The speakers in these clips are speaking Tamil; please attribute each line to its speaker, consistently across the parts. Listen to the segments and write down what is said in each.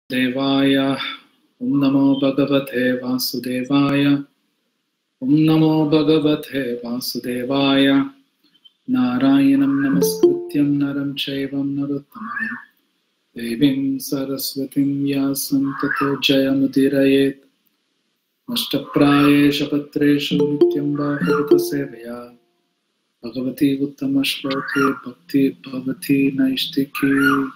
Speaker 1: देवाय ॐ नमो भगवते वासुदेवाय ॐ नमो भगवते वासुदेवाय नारायणं नमस्कृत्यं नरं चैवं नरोत्तमं देवीं सरस्वतीं व्यासं ततो जयमुदीरयेत् नष्टप्रायेषु पत्रेषु नित्यं वा भगवतसेवया भगवती उत्तमश्लोके भक्ति भवति नैष्टिकी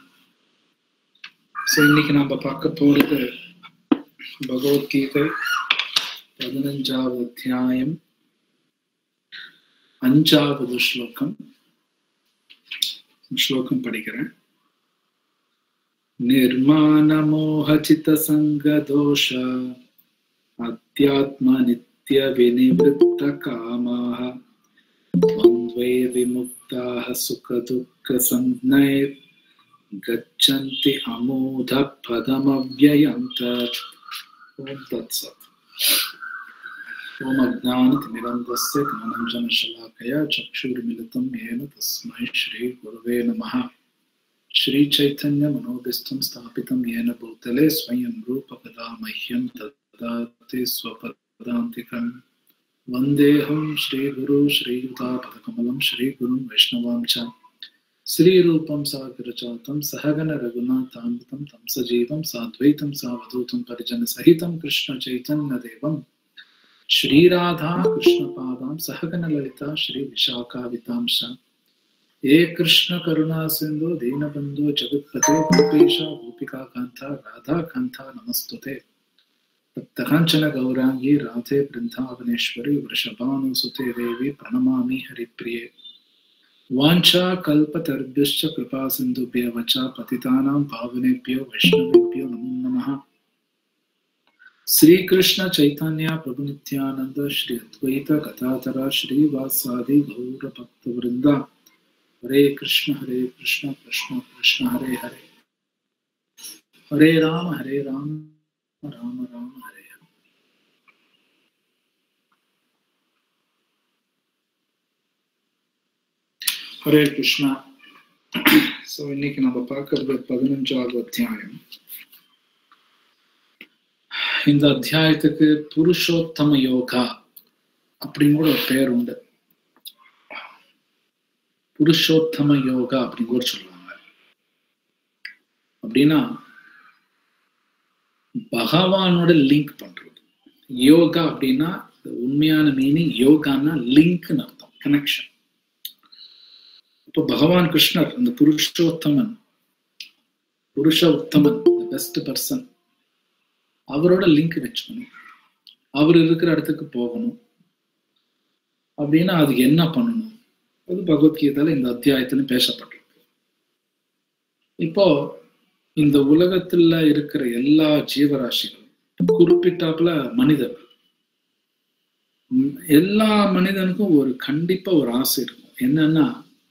Speaker 1: ஸோ இன்னைக்கு நம்ம பார்க்க போறது பகவத்கீதை பதினஞ்சாவது அத்தியாயம் அஞ்சாவது ஸ்லோகம் ஸ்லோகம் படிக்கிறேன் निर्माणमोहचित सङ्गदोष अध्यात्म नित्य विनिवृत्तकामाः द्वन्द्वै विमुक्ताः सुखदुःखसंज्ञैर् गच्छन्ति अमूढपदमव्ययं तत् ॐ तत्सत् ॐ अज्ञानतिमिरन्दस्य ज्ञानञ्जनशलाकया चक्षुर्मिलितं येन तस्मै श्रीगुरुवे नमः श्रीचैतन्यमनोभिस्तं स्थापितं येन भूतले स्वयं रूपकदा मह्यं ददाति स्वपदान्तिकम् वन्देऽहं श्रीगुरु श्रीयुतापदकमलं श्रीगुरुं वैष्णवां च श्रीरूपं सागरजातं सहगन रघुनाथान्वितं तं सजीवं साद्वैतं सावधूतं परिजनसहितं कृष्णचैतन्यदेवं श्रीराधा कृष्णपादां सहगनललिता श्रीविशाखावितांश हे कृष्णकरुणा सिन्धु दीनबन्धु जगत्पते गोपेश गोपिकान्ता राधाकान्ता नमस्तुते तप्तकाञ्चन गौराङ्गी राधे वृन्दावनेश्वरी वृषभानुसुते देवी प्रणमामि हरिप्रिये वाञ्छा कल्पतरुभ्यश्च कृपा सिन्धुभ्यः च पतितानां पावनेभ्यो वैष्णवेभ्यो नमो नमः श्रीकृष्ण चैतन्य प्रभु नित्यानंद श्री अद्वैत गदाधर श्रीवासादि गौर भक्त वृंदा हरे कृष्ण हरे कृष्ण कृष्ण कृष्ण हरे हरे हरे राम हरे राम राम राम हरे हरे ஹரே கிருஷ்ணா ஸோ இன்னைக்கு நம்ம பார்க்கறது பதினஞ்சாவது அத்தியாயம் இந்த அத்தியாயத்துக்கு புருஷோத்தம யோகா அப்படின்னு கூட ஒரு பேர் உண்டு புருஷோத்தம யோகா அப்படின்னு கூட சொல்லுவாங்க அப்படின்னா பகவானோட லிங்க் பண்றது யோகா அப்படின்னா உண்மையான மீனிங் யோகான்னா லிங்க்னு அர்த்தம் கனெக்ஷன் இப்போ பகவான் கிருஷ்ணர் அந்த புருஷோத்தமன் புருஷ உத்தமன் பெஸ்ட் பர்சன் அவரோட லிங்க் வச்சுக்கணும் அவர் இருக்கிற இடத்துக்கு போகணும் அப்படின்னா அதுக்கு என்ன பண்ணணும் அது பகவத்கீதையில இந்த அத்தியாயத்துல பேசப்பட்டிருக்கு இப்போ இந்த உலகத்துல இருக்கிற எல்லா ஜீவராசிகளும் குறிப்பிட்டாப்புல மனிதர்கள் எல்லா மனிதனுக்கும் ஒரு கண்டிப்பா ஒரு ஆசை இருக்கும் என்னன்னா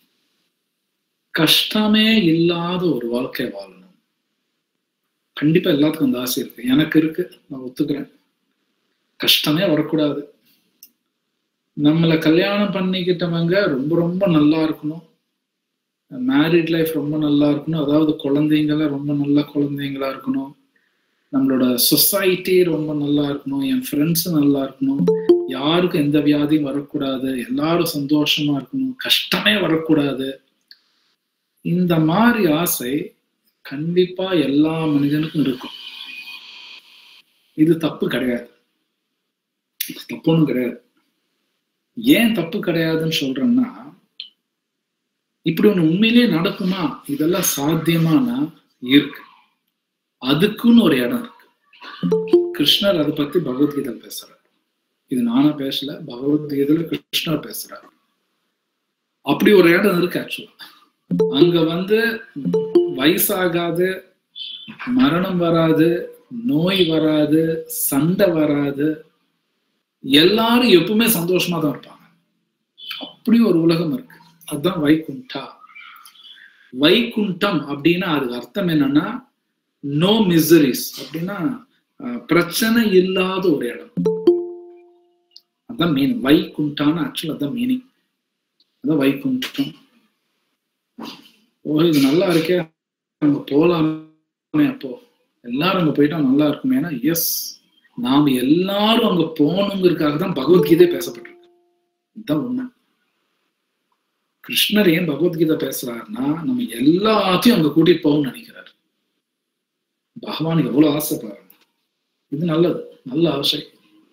Speaker 1: கஷ்டமே இல்லாத ஒரு வாழ்க்கை வாழணும் கண்டிப்பா எல்லாத்துக்கும் அந்த ஆசை இருக்கு எனக்கு இருக்கு நான் ஒத்துக்கிறேன் கஷ்டமே வரக்கூடாது நம்மளை கல்யாணம் பண்ணிக்கிட்டவங்க ரொம்ப ரொம்ப நல்லா இருக்கணும் மேரிட் லைஃப் ரொம்ப நல்லா இருக்கணும் அதாவது குழந்தைங்கள ரொம்ப நல்ல குழந்தைங்களா இருக்கணும் நம்மளோட சொசைட்டி ரொம்ப நல்லா இருக்கணும் என் ஃப்ரெண்ட்ஸ் நல்லா இருக்கணும் யாருக்கும் எந்த வியாதியும் வரக்கூடாது எல்லாரும் சந்தோஷமா இருக்கணும் கஷ்டமே வரக்கூடாது இந்த மாதிரி ஆசை கண்டிப்பா எல்லா மனிதனுக்கும் இருக்கும் இது தப்பு கிடையாது தப்புன்னு கிடையாது ஏன் தப்பு கிடையாதுன்னு சொல்றேன்னா இப்படி ஒண்ணு உண்மையிலேயே நடக்குமா இதெல்லாம் சாத்தியமானா இருக்கு அதுக்குன்னு ஒரு இடம் இருக்கு கிருஷ்ணர் அதை பத்தி பகவத்கீதை பேசுறாரு இது நானா பேசல பகவத்கீதையில கிருஷ்ணர் பேசுறாரு அப்படி ஒரு இடம் இருக்கு ஆக்சுவலா அங்க வந்து வயசாகாது மரணம் வராது நோய் வராது சண்டை வராது எல்லாரும் எப்பவுமே சந்தோஷமா தான் இருப்பாங்க அப்படி ஒரு உலகம் இருக்கு அதுதான் வைகுண்டா வைகுண்டம் அப்படின்னா அதுக்கு அர்த்தம் என்னன்னா நோ மிசரிஸ் அப்படின்னா பிரச்சனை இல்லாத ஒரு இடம் அதான் மீன் வைகுண்டான்னு ஆக்சுவல் அதான் மீனிங் அதான் வைகுண்டம் ஓ இது நல்லா இருக்கே அங்க போலாமே அப்போ எல்லாரும் அங்க போயிட்டா நல்லா இருக்குமே ஏன்னா எஸ் நாம் எல்லாரும் அங்க போகணுங்கிறதுக்காக தான் பகவத்கீதை பேசப்பட்டிருக்கு இதுதான் உண்மை கிருஷ்ணர் ஏன் பகவத்கீதை பேசுறாருன்னா நம்ம எல்லாத்தையும் அங்க கூட்டிட்டு போகணும்னு நினைக்கிறாரு பகவானுக்கு எவ்வளவு ஆசை பாருங்க இது நல்லது நல்ல ஆசை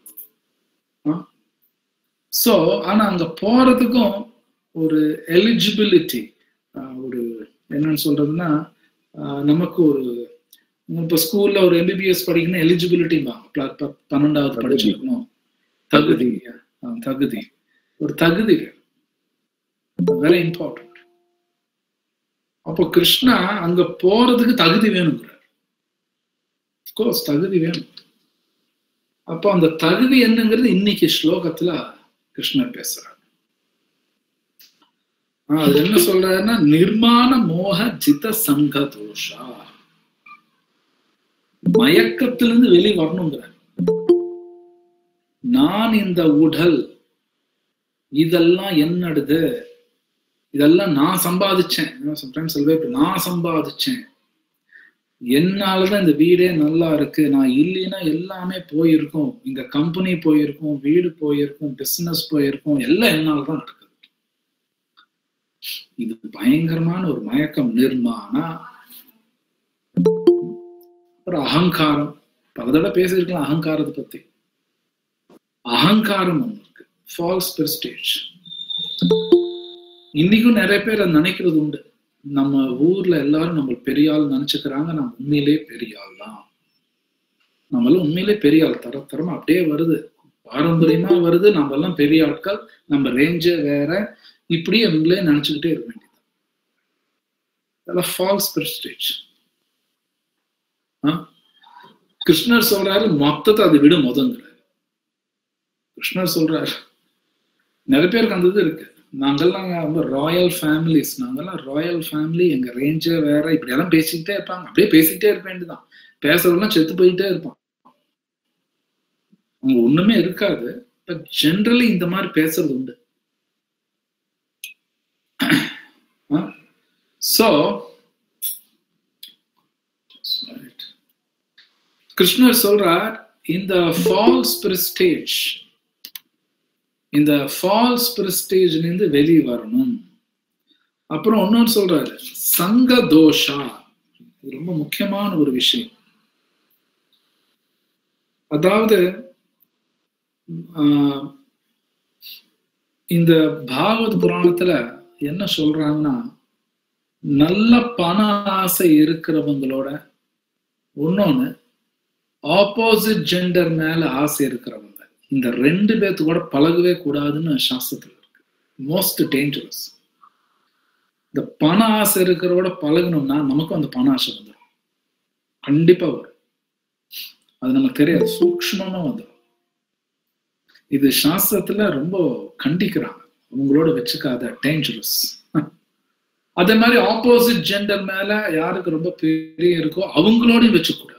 Speaker 1: சோ ஆனா அங்க போறதுக்கும் ஒரு எலிஜிபிலிட்டி ஒரு என்னன்னு சொல்றதுன்னா நமக்கு ஒரு இப்ப ஸ்கூல்ல ஒரு எம்பிபிஎஸ் படிக்கணும் எலிஜிபிலிட்டி பன்னெண்டாவது படிச்சிருக்கணும் தகுதி தகுதி ஒரு தகுதி வெரி இம்பார்ட்டன்ட் அப்போ கிருஷ்ணா அங்க போறதுக்கு தகுதி வேணுங்கிறார் கோர்ஸ் தகுதி வேணும் அப்போ அந்த தகுதி என்னங்கிறது இன்னைக்கு ஸ்லோகத்துல கிருஷ்ணர் பேசுறார் அது என்ன சொல்றாருன்னா நிர்மாண மோக ஜித சங்க தோஷா மயக்கத்திலிருந்து வெளி வரணுங்கிறார் நான் இந்த உடல் இதெல்லாம் என்னடுது இதெல்லாம் நான் சம்பாதிச்சேன் சம்டைம்ஸ் நான் சம்பாதிச்சேன் என்னாலதான் இந்த வீடே நல்லா இருக்கு நான் இல்லைன்னா எல்லாமே போயிருக்கும் இந்த கம்பெனி போயிருக்கும் வீடு போயிருக்கும் பிசினஸ் போயிருக்கும் எல்லாம் என்னாலதான் நடக்குது இது பயங்கரமான ஒரு மயக்கம் நிர்மாணா ஒரு அகங்காரம் பல தடவை பேசியிருக்கலாம் அகங்காரத்தை பத்தி அகங்காரம் ஒன்று இருக்கு ஃபால்ஸ் பெர்ஸ்டேஜ் இன்னைக்கும் நிறைய பேர் அதை நினைக்கிறது உண்டு நம்ம ஊர்ல எல்லாரும் நம்ம பெரிய ஆள் நினைச்சுக்கிறாங்க நம்ம உண்மையிலே பெரிய ஆள் தான் நம்மளும் உண்மையிலே பெரிய ஆள் தர தரமா அப்படியே வருது பாரம்பரியமா வருது நம்ம எல்லாம் பெரிய ஆட்கள் நம்ம ரேஞ்சே வேற இப்படி அவங்களே நினைச்சுக்கிட்டே இருக்க வேண்டியது அதெல்லாம் ஃபால்ஸ் பெர்ஸ்டேஜ் கிருஷ்ணர் சொல்றாரு மொத்தத்தை அதை விட முதங்கிறாரு கிருஷ்ணர் சொல்றாரு நிறைய பேருக்கு அந்த இது இருக்கு நாங்கெல்லாம் ரொம்ப ராயல் ஃபேமிலிஸ் நாங்கெல்லாம் ராயல் ஃபேமிலி எங்க ரேஞ்சே வேற இப்படி எல்லாம் பேசிக்கிட்டே இருப்பாங்க அப்படியே பேசிக்கிட்டே இருக்க வேண்டியதான் பேசுறதெல்லாம் செத்து போயிட்டே இருப்பான் அவங்க ஒண்ணுமே இருக்காது பட் ஜென்ரலி இந்த மாதிரி பேசுறது உண்டு சோ கிருஷ்ணர் சொல்றார் இந்த ஃபால்ஸ் பிரிஸ்டேஜ் இந்த ஃபால்ஸ் பிரிஸ்டேஜ்ல இருந்து வெளியே வரணும் அப்புறம் இன்னொன்னு சொல்றாரு சங்க தோஷா இது ரொம்ப முக்கியமான ஒரு விஷயம் அதாவது இந்த பாகவத் புராணத்துல என்ன சொல்றாங்கன்னா நல்ல பண ஆசை இருக்கிறவங்களோட இன்னொன்னு ஆப்போசிட் ஜெண்டர் மேல ஆசை இருக்கிறவங்க இந்த ரெண்டு பேர்த்து கூட பழகவே கூடாதுன்னு சாஸ்திரத்துல இருக்கு மோஸ்ட் டேஞ்சரஸ் இந்த பண ஆசை இருக்கிறவோட பழகணும்னா நமக்கும் அந்த பண ஆசை வந்துடும் கண்டிப்பா வரும் அது நமக்கு தெரியாது சூக்மமா வந்துடும் இது சாஸ்திரத்துல ரொம்ப கண்டிக்கிறாங்க அவங்களோட வச்சுக்காத டேஞ்சரஸ் அதே மாதிரி ஆப்போசிட் ஜெண்டர் மேல யாருக்கு ரொம்ப பெரிய இருக்கோ அவங்களோடையும் வச்சுக்கூடாது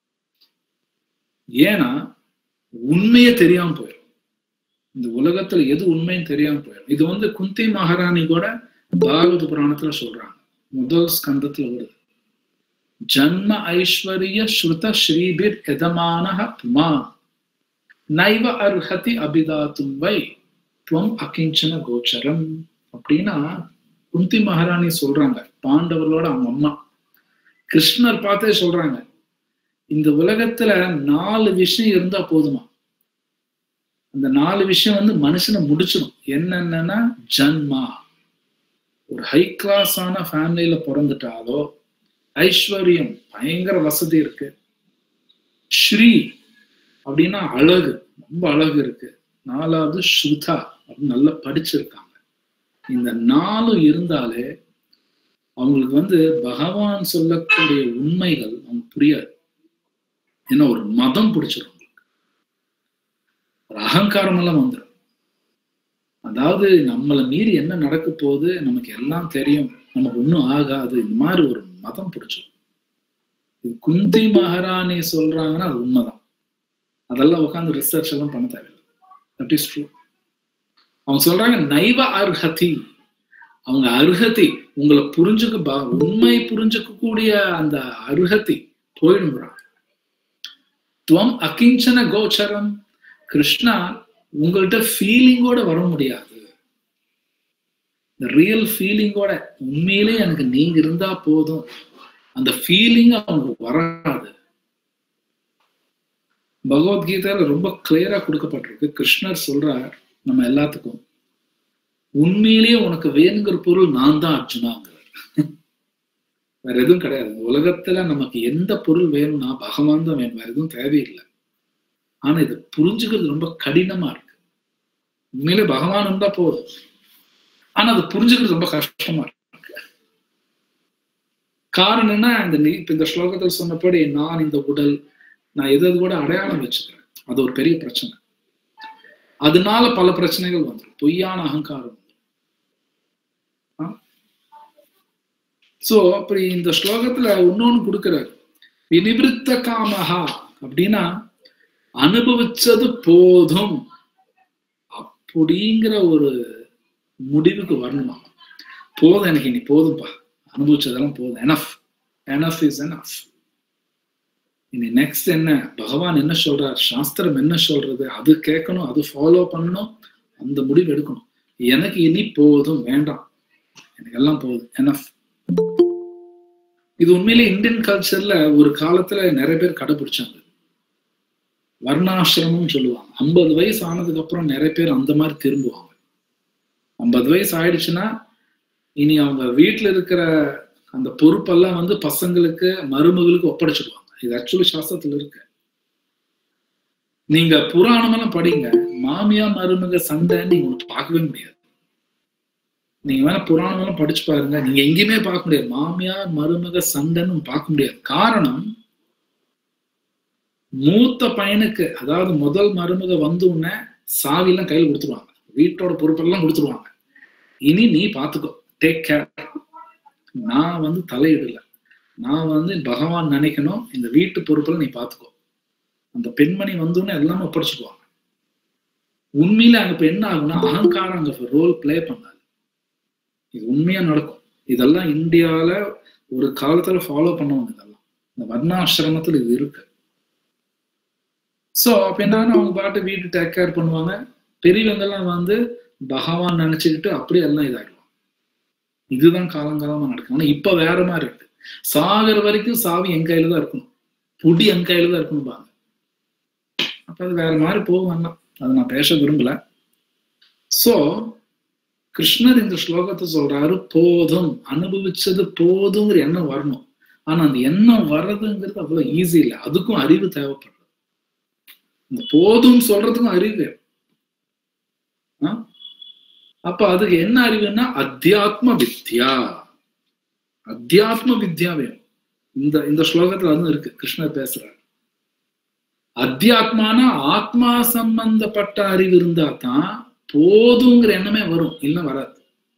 Speaker 1: ஏன்னா உண்மையே தெரியாம போயிடும் இந்த உலகத்துல எது உண்மைன்னு தெரியாம போயிடும் இது வந்து குந்தி மகாராணி கூட பாகவத புராணத்துல சொல்றாங்க முதல் ஸ்கந்தத்துல வருது ஜன்ம ஐஸ்வர்ய ஸ்ருத ஸ்ரீபிர் எதமான புமா நைவ அர்ஹதி அபிதாத்தும் வை துவம் அகிஞ்சன கோச்சரம் அப்படின்னா குந்தி மகாராணி சொல்றாங்க பாண்டவர்களோட அவங்க அம்மா கிருஷ்ணர் பார்த்தே சொல்றாங்க இந்த உலகத்துல நாலு விஷயம் இருந்தா போதுமா அந்த நாலு விஷயம் வந்து மனுஷனை முடிச்சிடும் என்னென்னா ஜன்மா ஒரு ஹை கிளாஸான ஃபேமிலியில பிறந்துட்டாலோ ஐஸ்வர்யம் பயங்கர வசதி இருக்கு ஸ்ரீ அப்படின்னா அழகு ரொம்ப அழகு இருக்கு நாலாவது ஸ்ருதா அப்படின்னு நல்லா படிச்சிருக்காங்க இந்த நாலும் இருந்தாலே அவங்களுக்கு வந்து பகவான் சொல்லக்கூடிய உண்மைகள் அவங்க புரியாது ஏன்னா ஒரு மதம் பிடிச்சிடும் உங்களுக்கு ஒரு அகங்காரம் எல்லாம் வந்துடும் அதாவது நம்மளை மீறி என்ன நடக்க போகுது நமக்கு எல்லாம் தெரியும் நமக்கு ஒன்றும் ஆகாது இந்த மாதிரி ஒரு மதம் பிடிச்சிடும் இது குந்தி மகாராணி சொல்றாங்கன்னா அது உண்மைதான் அதெல்லாம் உட்காந்து ரிசர்ச் எல்லாம் பண்ண தேவையில்லை தட் இஸ் ட்ரூ அவங்க சொல்றாங்க நைவ அர்ஹதி அவங்க அருகதி உங்களை புரிஞ்சுக்க உண்மை புரிஞ்சுக்க கூடிய அந்த அருகதி போயிடுங்கிறாங்க துவம் அகிஞ்சன கோச்சரம் கிருஷ்ணா உங்கள்கிட்ட ஃபீலிங்கோட வர முடியாது இந்த ரியல் ஃபீலிங்கோட உண்மையிலே எனக்கு நீங்க இருந்தா போதும் அந்த ஃபீலிங் அவங்களுக்கு வராது பகவத்கீதையில ரொம்ப கிளியரா கொடுக்கப்பட்டிருக்கு கிருஷ்ணர் சொல்றார் நம்ம எல்லாத்துக்கும் உண்மையிலேயே உனக்கு வேணுங்கிற பொருள் நான் தான் அர்ஜுனாங்கிறார் வேற எதுவும் கிடையாது உலகத்துல நமக்கு எந்த பொருள் வேணும்னா பகவான் தான் வேணும் வேற எதுவும் தேவையில்லை ஆனா இது புரிஞ்சுக்கிறது ரொம்ப கடினமா இருக்கு உண்மையிலே பகவான் இருந்தா போதும் ஆனா அது புரிஞ்சுக்கிறது ரொம்ப கஷ்டமா இருக்கு காரணம் என்ன இந்த இப்ப இந்த ஸ்லோகத்தில் சொன்னபடி நான் இந்த உடல் நான் எது கூட அடையாளம் வச்சுக்கிறேன் அது ஒரு பெரிய பிரச்சனை அதனால பல பிரச்சனைகள் வந்துடும் பொய்யான அகங்காரம் சோ அப்படி இந்த ஸ்லோகத்துல இன்னொன்னு கொடுக்கிறாரு வினிவிருத்த காமஹா அப்படின்னா அனுபவிச்சது போதும் அப்படிங்கிற ஒரு முடிவுக்கு வரணுமா போதும் எனக்கு இனி போதும்பா அனுபவிச்சதெல்லாம் போதும் எனஃப் எனஃப் இஸ் எனஃப் இனி நெக்ஸ்ட் என்ன பகவான் என்ன சொல்றார் சாஸ்திரம் என்ன சொல்றது அது கேட்கணும் அது ஃபாலோ பண்ணணும் அந்த முடிவு எடுக்கணும் எனக்கு இனி போதும் வேண்டாம் எனக்கு எல்லாம் போதும் எனஃப் இது உண்மையிலே இந்தியன் கல்ச்சர்ல ஒரு காலத்துல நிறைய பேர் கடைபிடிச்சாங்க வர்ணாசிரமம் சொல்லுவாங்க ஐம்பது வயசு ஆனதுக்கு அப்புறம் நிறைய பேர் அந்த மாதிரி திரும்புவாங்க ஐம்பது வயசு ஆயிடுச்சுன்னா இனி அவங்க வீட்டுல இருக்கிற அந்த பொறுப்பெல்லாம் வந்து பசங்களுக்கு மருமகளுக்கு ஒப்படைச்சிடுவாங்க இது ஆக்சுவலி சாஸ்திரத்துல இருக்கு நீங்க புராணமெல்லாம் படிங்க மாமியா மருமக சண்டை நீங்க ஒண்ணு பார்க்கவே முடியாது நீங்க வேணா புராணம் எல்லாம் படிச்சு பாருங்க நீங்க எங்கேயுமே பார்க்க முடியாது மாமியார் மருமக சண்டைன்னு பார்க்க முடியாது காரணம் மூத்த பையனுக்கு அதாவது முதல் மருமக வந்த உடனே சாவிலாம் கையில் கொடுத்துருவாங்க வீட்டோட பொறுப்பெல்லாம் கொடுத்துருவாங்க இனி நீ பாத்துக்கோ டேக் கேர் நான் வந்து தலையிடல நான் வந்து பகவான் நினைக்கணும் இந்த வீட்டு பொறுப்புல நீ பாத்துக்கோ அந்த பெண்மணி வந்தோடனே எல்லாமே ஒப்படைச்சிக்குவாங்க உண்மையில அங்க இப்ப என்ன ஆகும்னா அகங்காரம் அங்க ரோல் பிளே பண்ணாது இது உண்மையா நடக்கும் இதெல்லாம் இந்தியால ஒரு காலத்துல ஃபாலோ பண்ணுவாங்க இதெல்லாம் இந்த வர்ணாசிரமத்துல இது இருக்கு சோ அப்ப என்னன்னா அவங்க பாட்டு வீட்டு டேக் கேர் பண்ணுவாங்க பெரியவங்க எல்லாம் வந்து பகவான் நினைச்சுக்கிட்டு அப்படியே எல்லாம் இதாயிடுவாங்க இதுதான் காலங்காலமா நடக்கும் ஆனா இப்ப வேற மாதிரி இருக்கு சாகிற வரைக்கும் சாவி என் கையில தான் இருக்கணும் புடி என் கையில தான் இருக்கணும் பாங்க அப்ப அது வேற மாதிரி போகும் அதை நான் பேச விரும்பல சோ கிருஷ்ணர் இந்த ஸ்லோகத்தை சொல்றாரு போதும் அனுபவிச்சது போதுங்கிற எண்ணம் வரணும் ஆனா அந்த எண்ணம் வர்றதுங்கிறது அவ்வளவு ஈஸி இல்லை அதுக்கும் அறிவு தேவைப்படுது இந்த போதும் சொல்றதுக்கும் அறிவு அப்ப அதுக்கு என்ன அறிவுன்னா அத்தியாத்ம வித்யா அத்தியாத்ம வித்யா வேணும் இந்த இந்த ஸ்லோகத்துல வந்து இருக்கு கிருஷ்ணர் பேசுறாரு அத்தியாத்மான ஆத்மா சம்பந்தப்பட்ட அறிவு இருந்தா தான் போதுங்கிற எண்ணமே வரும் இல்ல வராது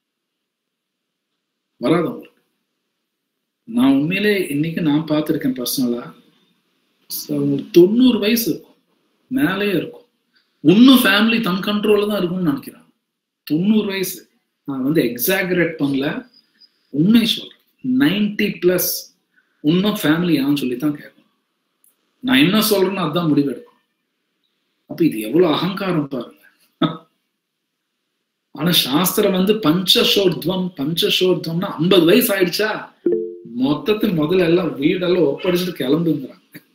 Speaker 1: வராது அவங்களுக்கு நான் உண்மையிலே இன்னைக்கு நான் பார்த்துருக்கேன் பர்சனலா தொண்ணூறு வயசு இருக்கும் மேலேயே இருக்கும் இன்னும் ஃபேமிலி தன் கண்ட்ரோல்ல தான் இருக்கும்னு நினைக்கிறான் தொண்ணூறு வயசு நான் வந்து எக்ஸாகரேட் பண்ணல உண்மை சொல்றேன் நைன்டி பிளஸ் இன்னும் ஃபேமிலியான்னு சொல்லி தான் கேட்கணும் நான் என்ன சொல்றேன்னு அதுதான் முடிவெடுக்கும் அப்ப இது எவ்வளவு அகங்காரம் பாருங்க ஆனா சாஸ்திரம் வந்து பஞ்சசோர்த்வம் பஞ்சசோர்த்வம்னா ஐம்பது வயசு ஆயிடுச்சா மொத்தத்தில் முதல்ல எல்லாம் வீடெல்லாம் ஒப்படைச்சிட்டு கிளம்புங்கிறாங்க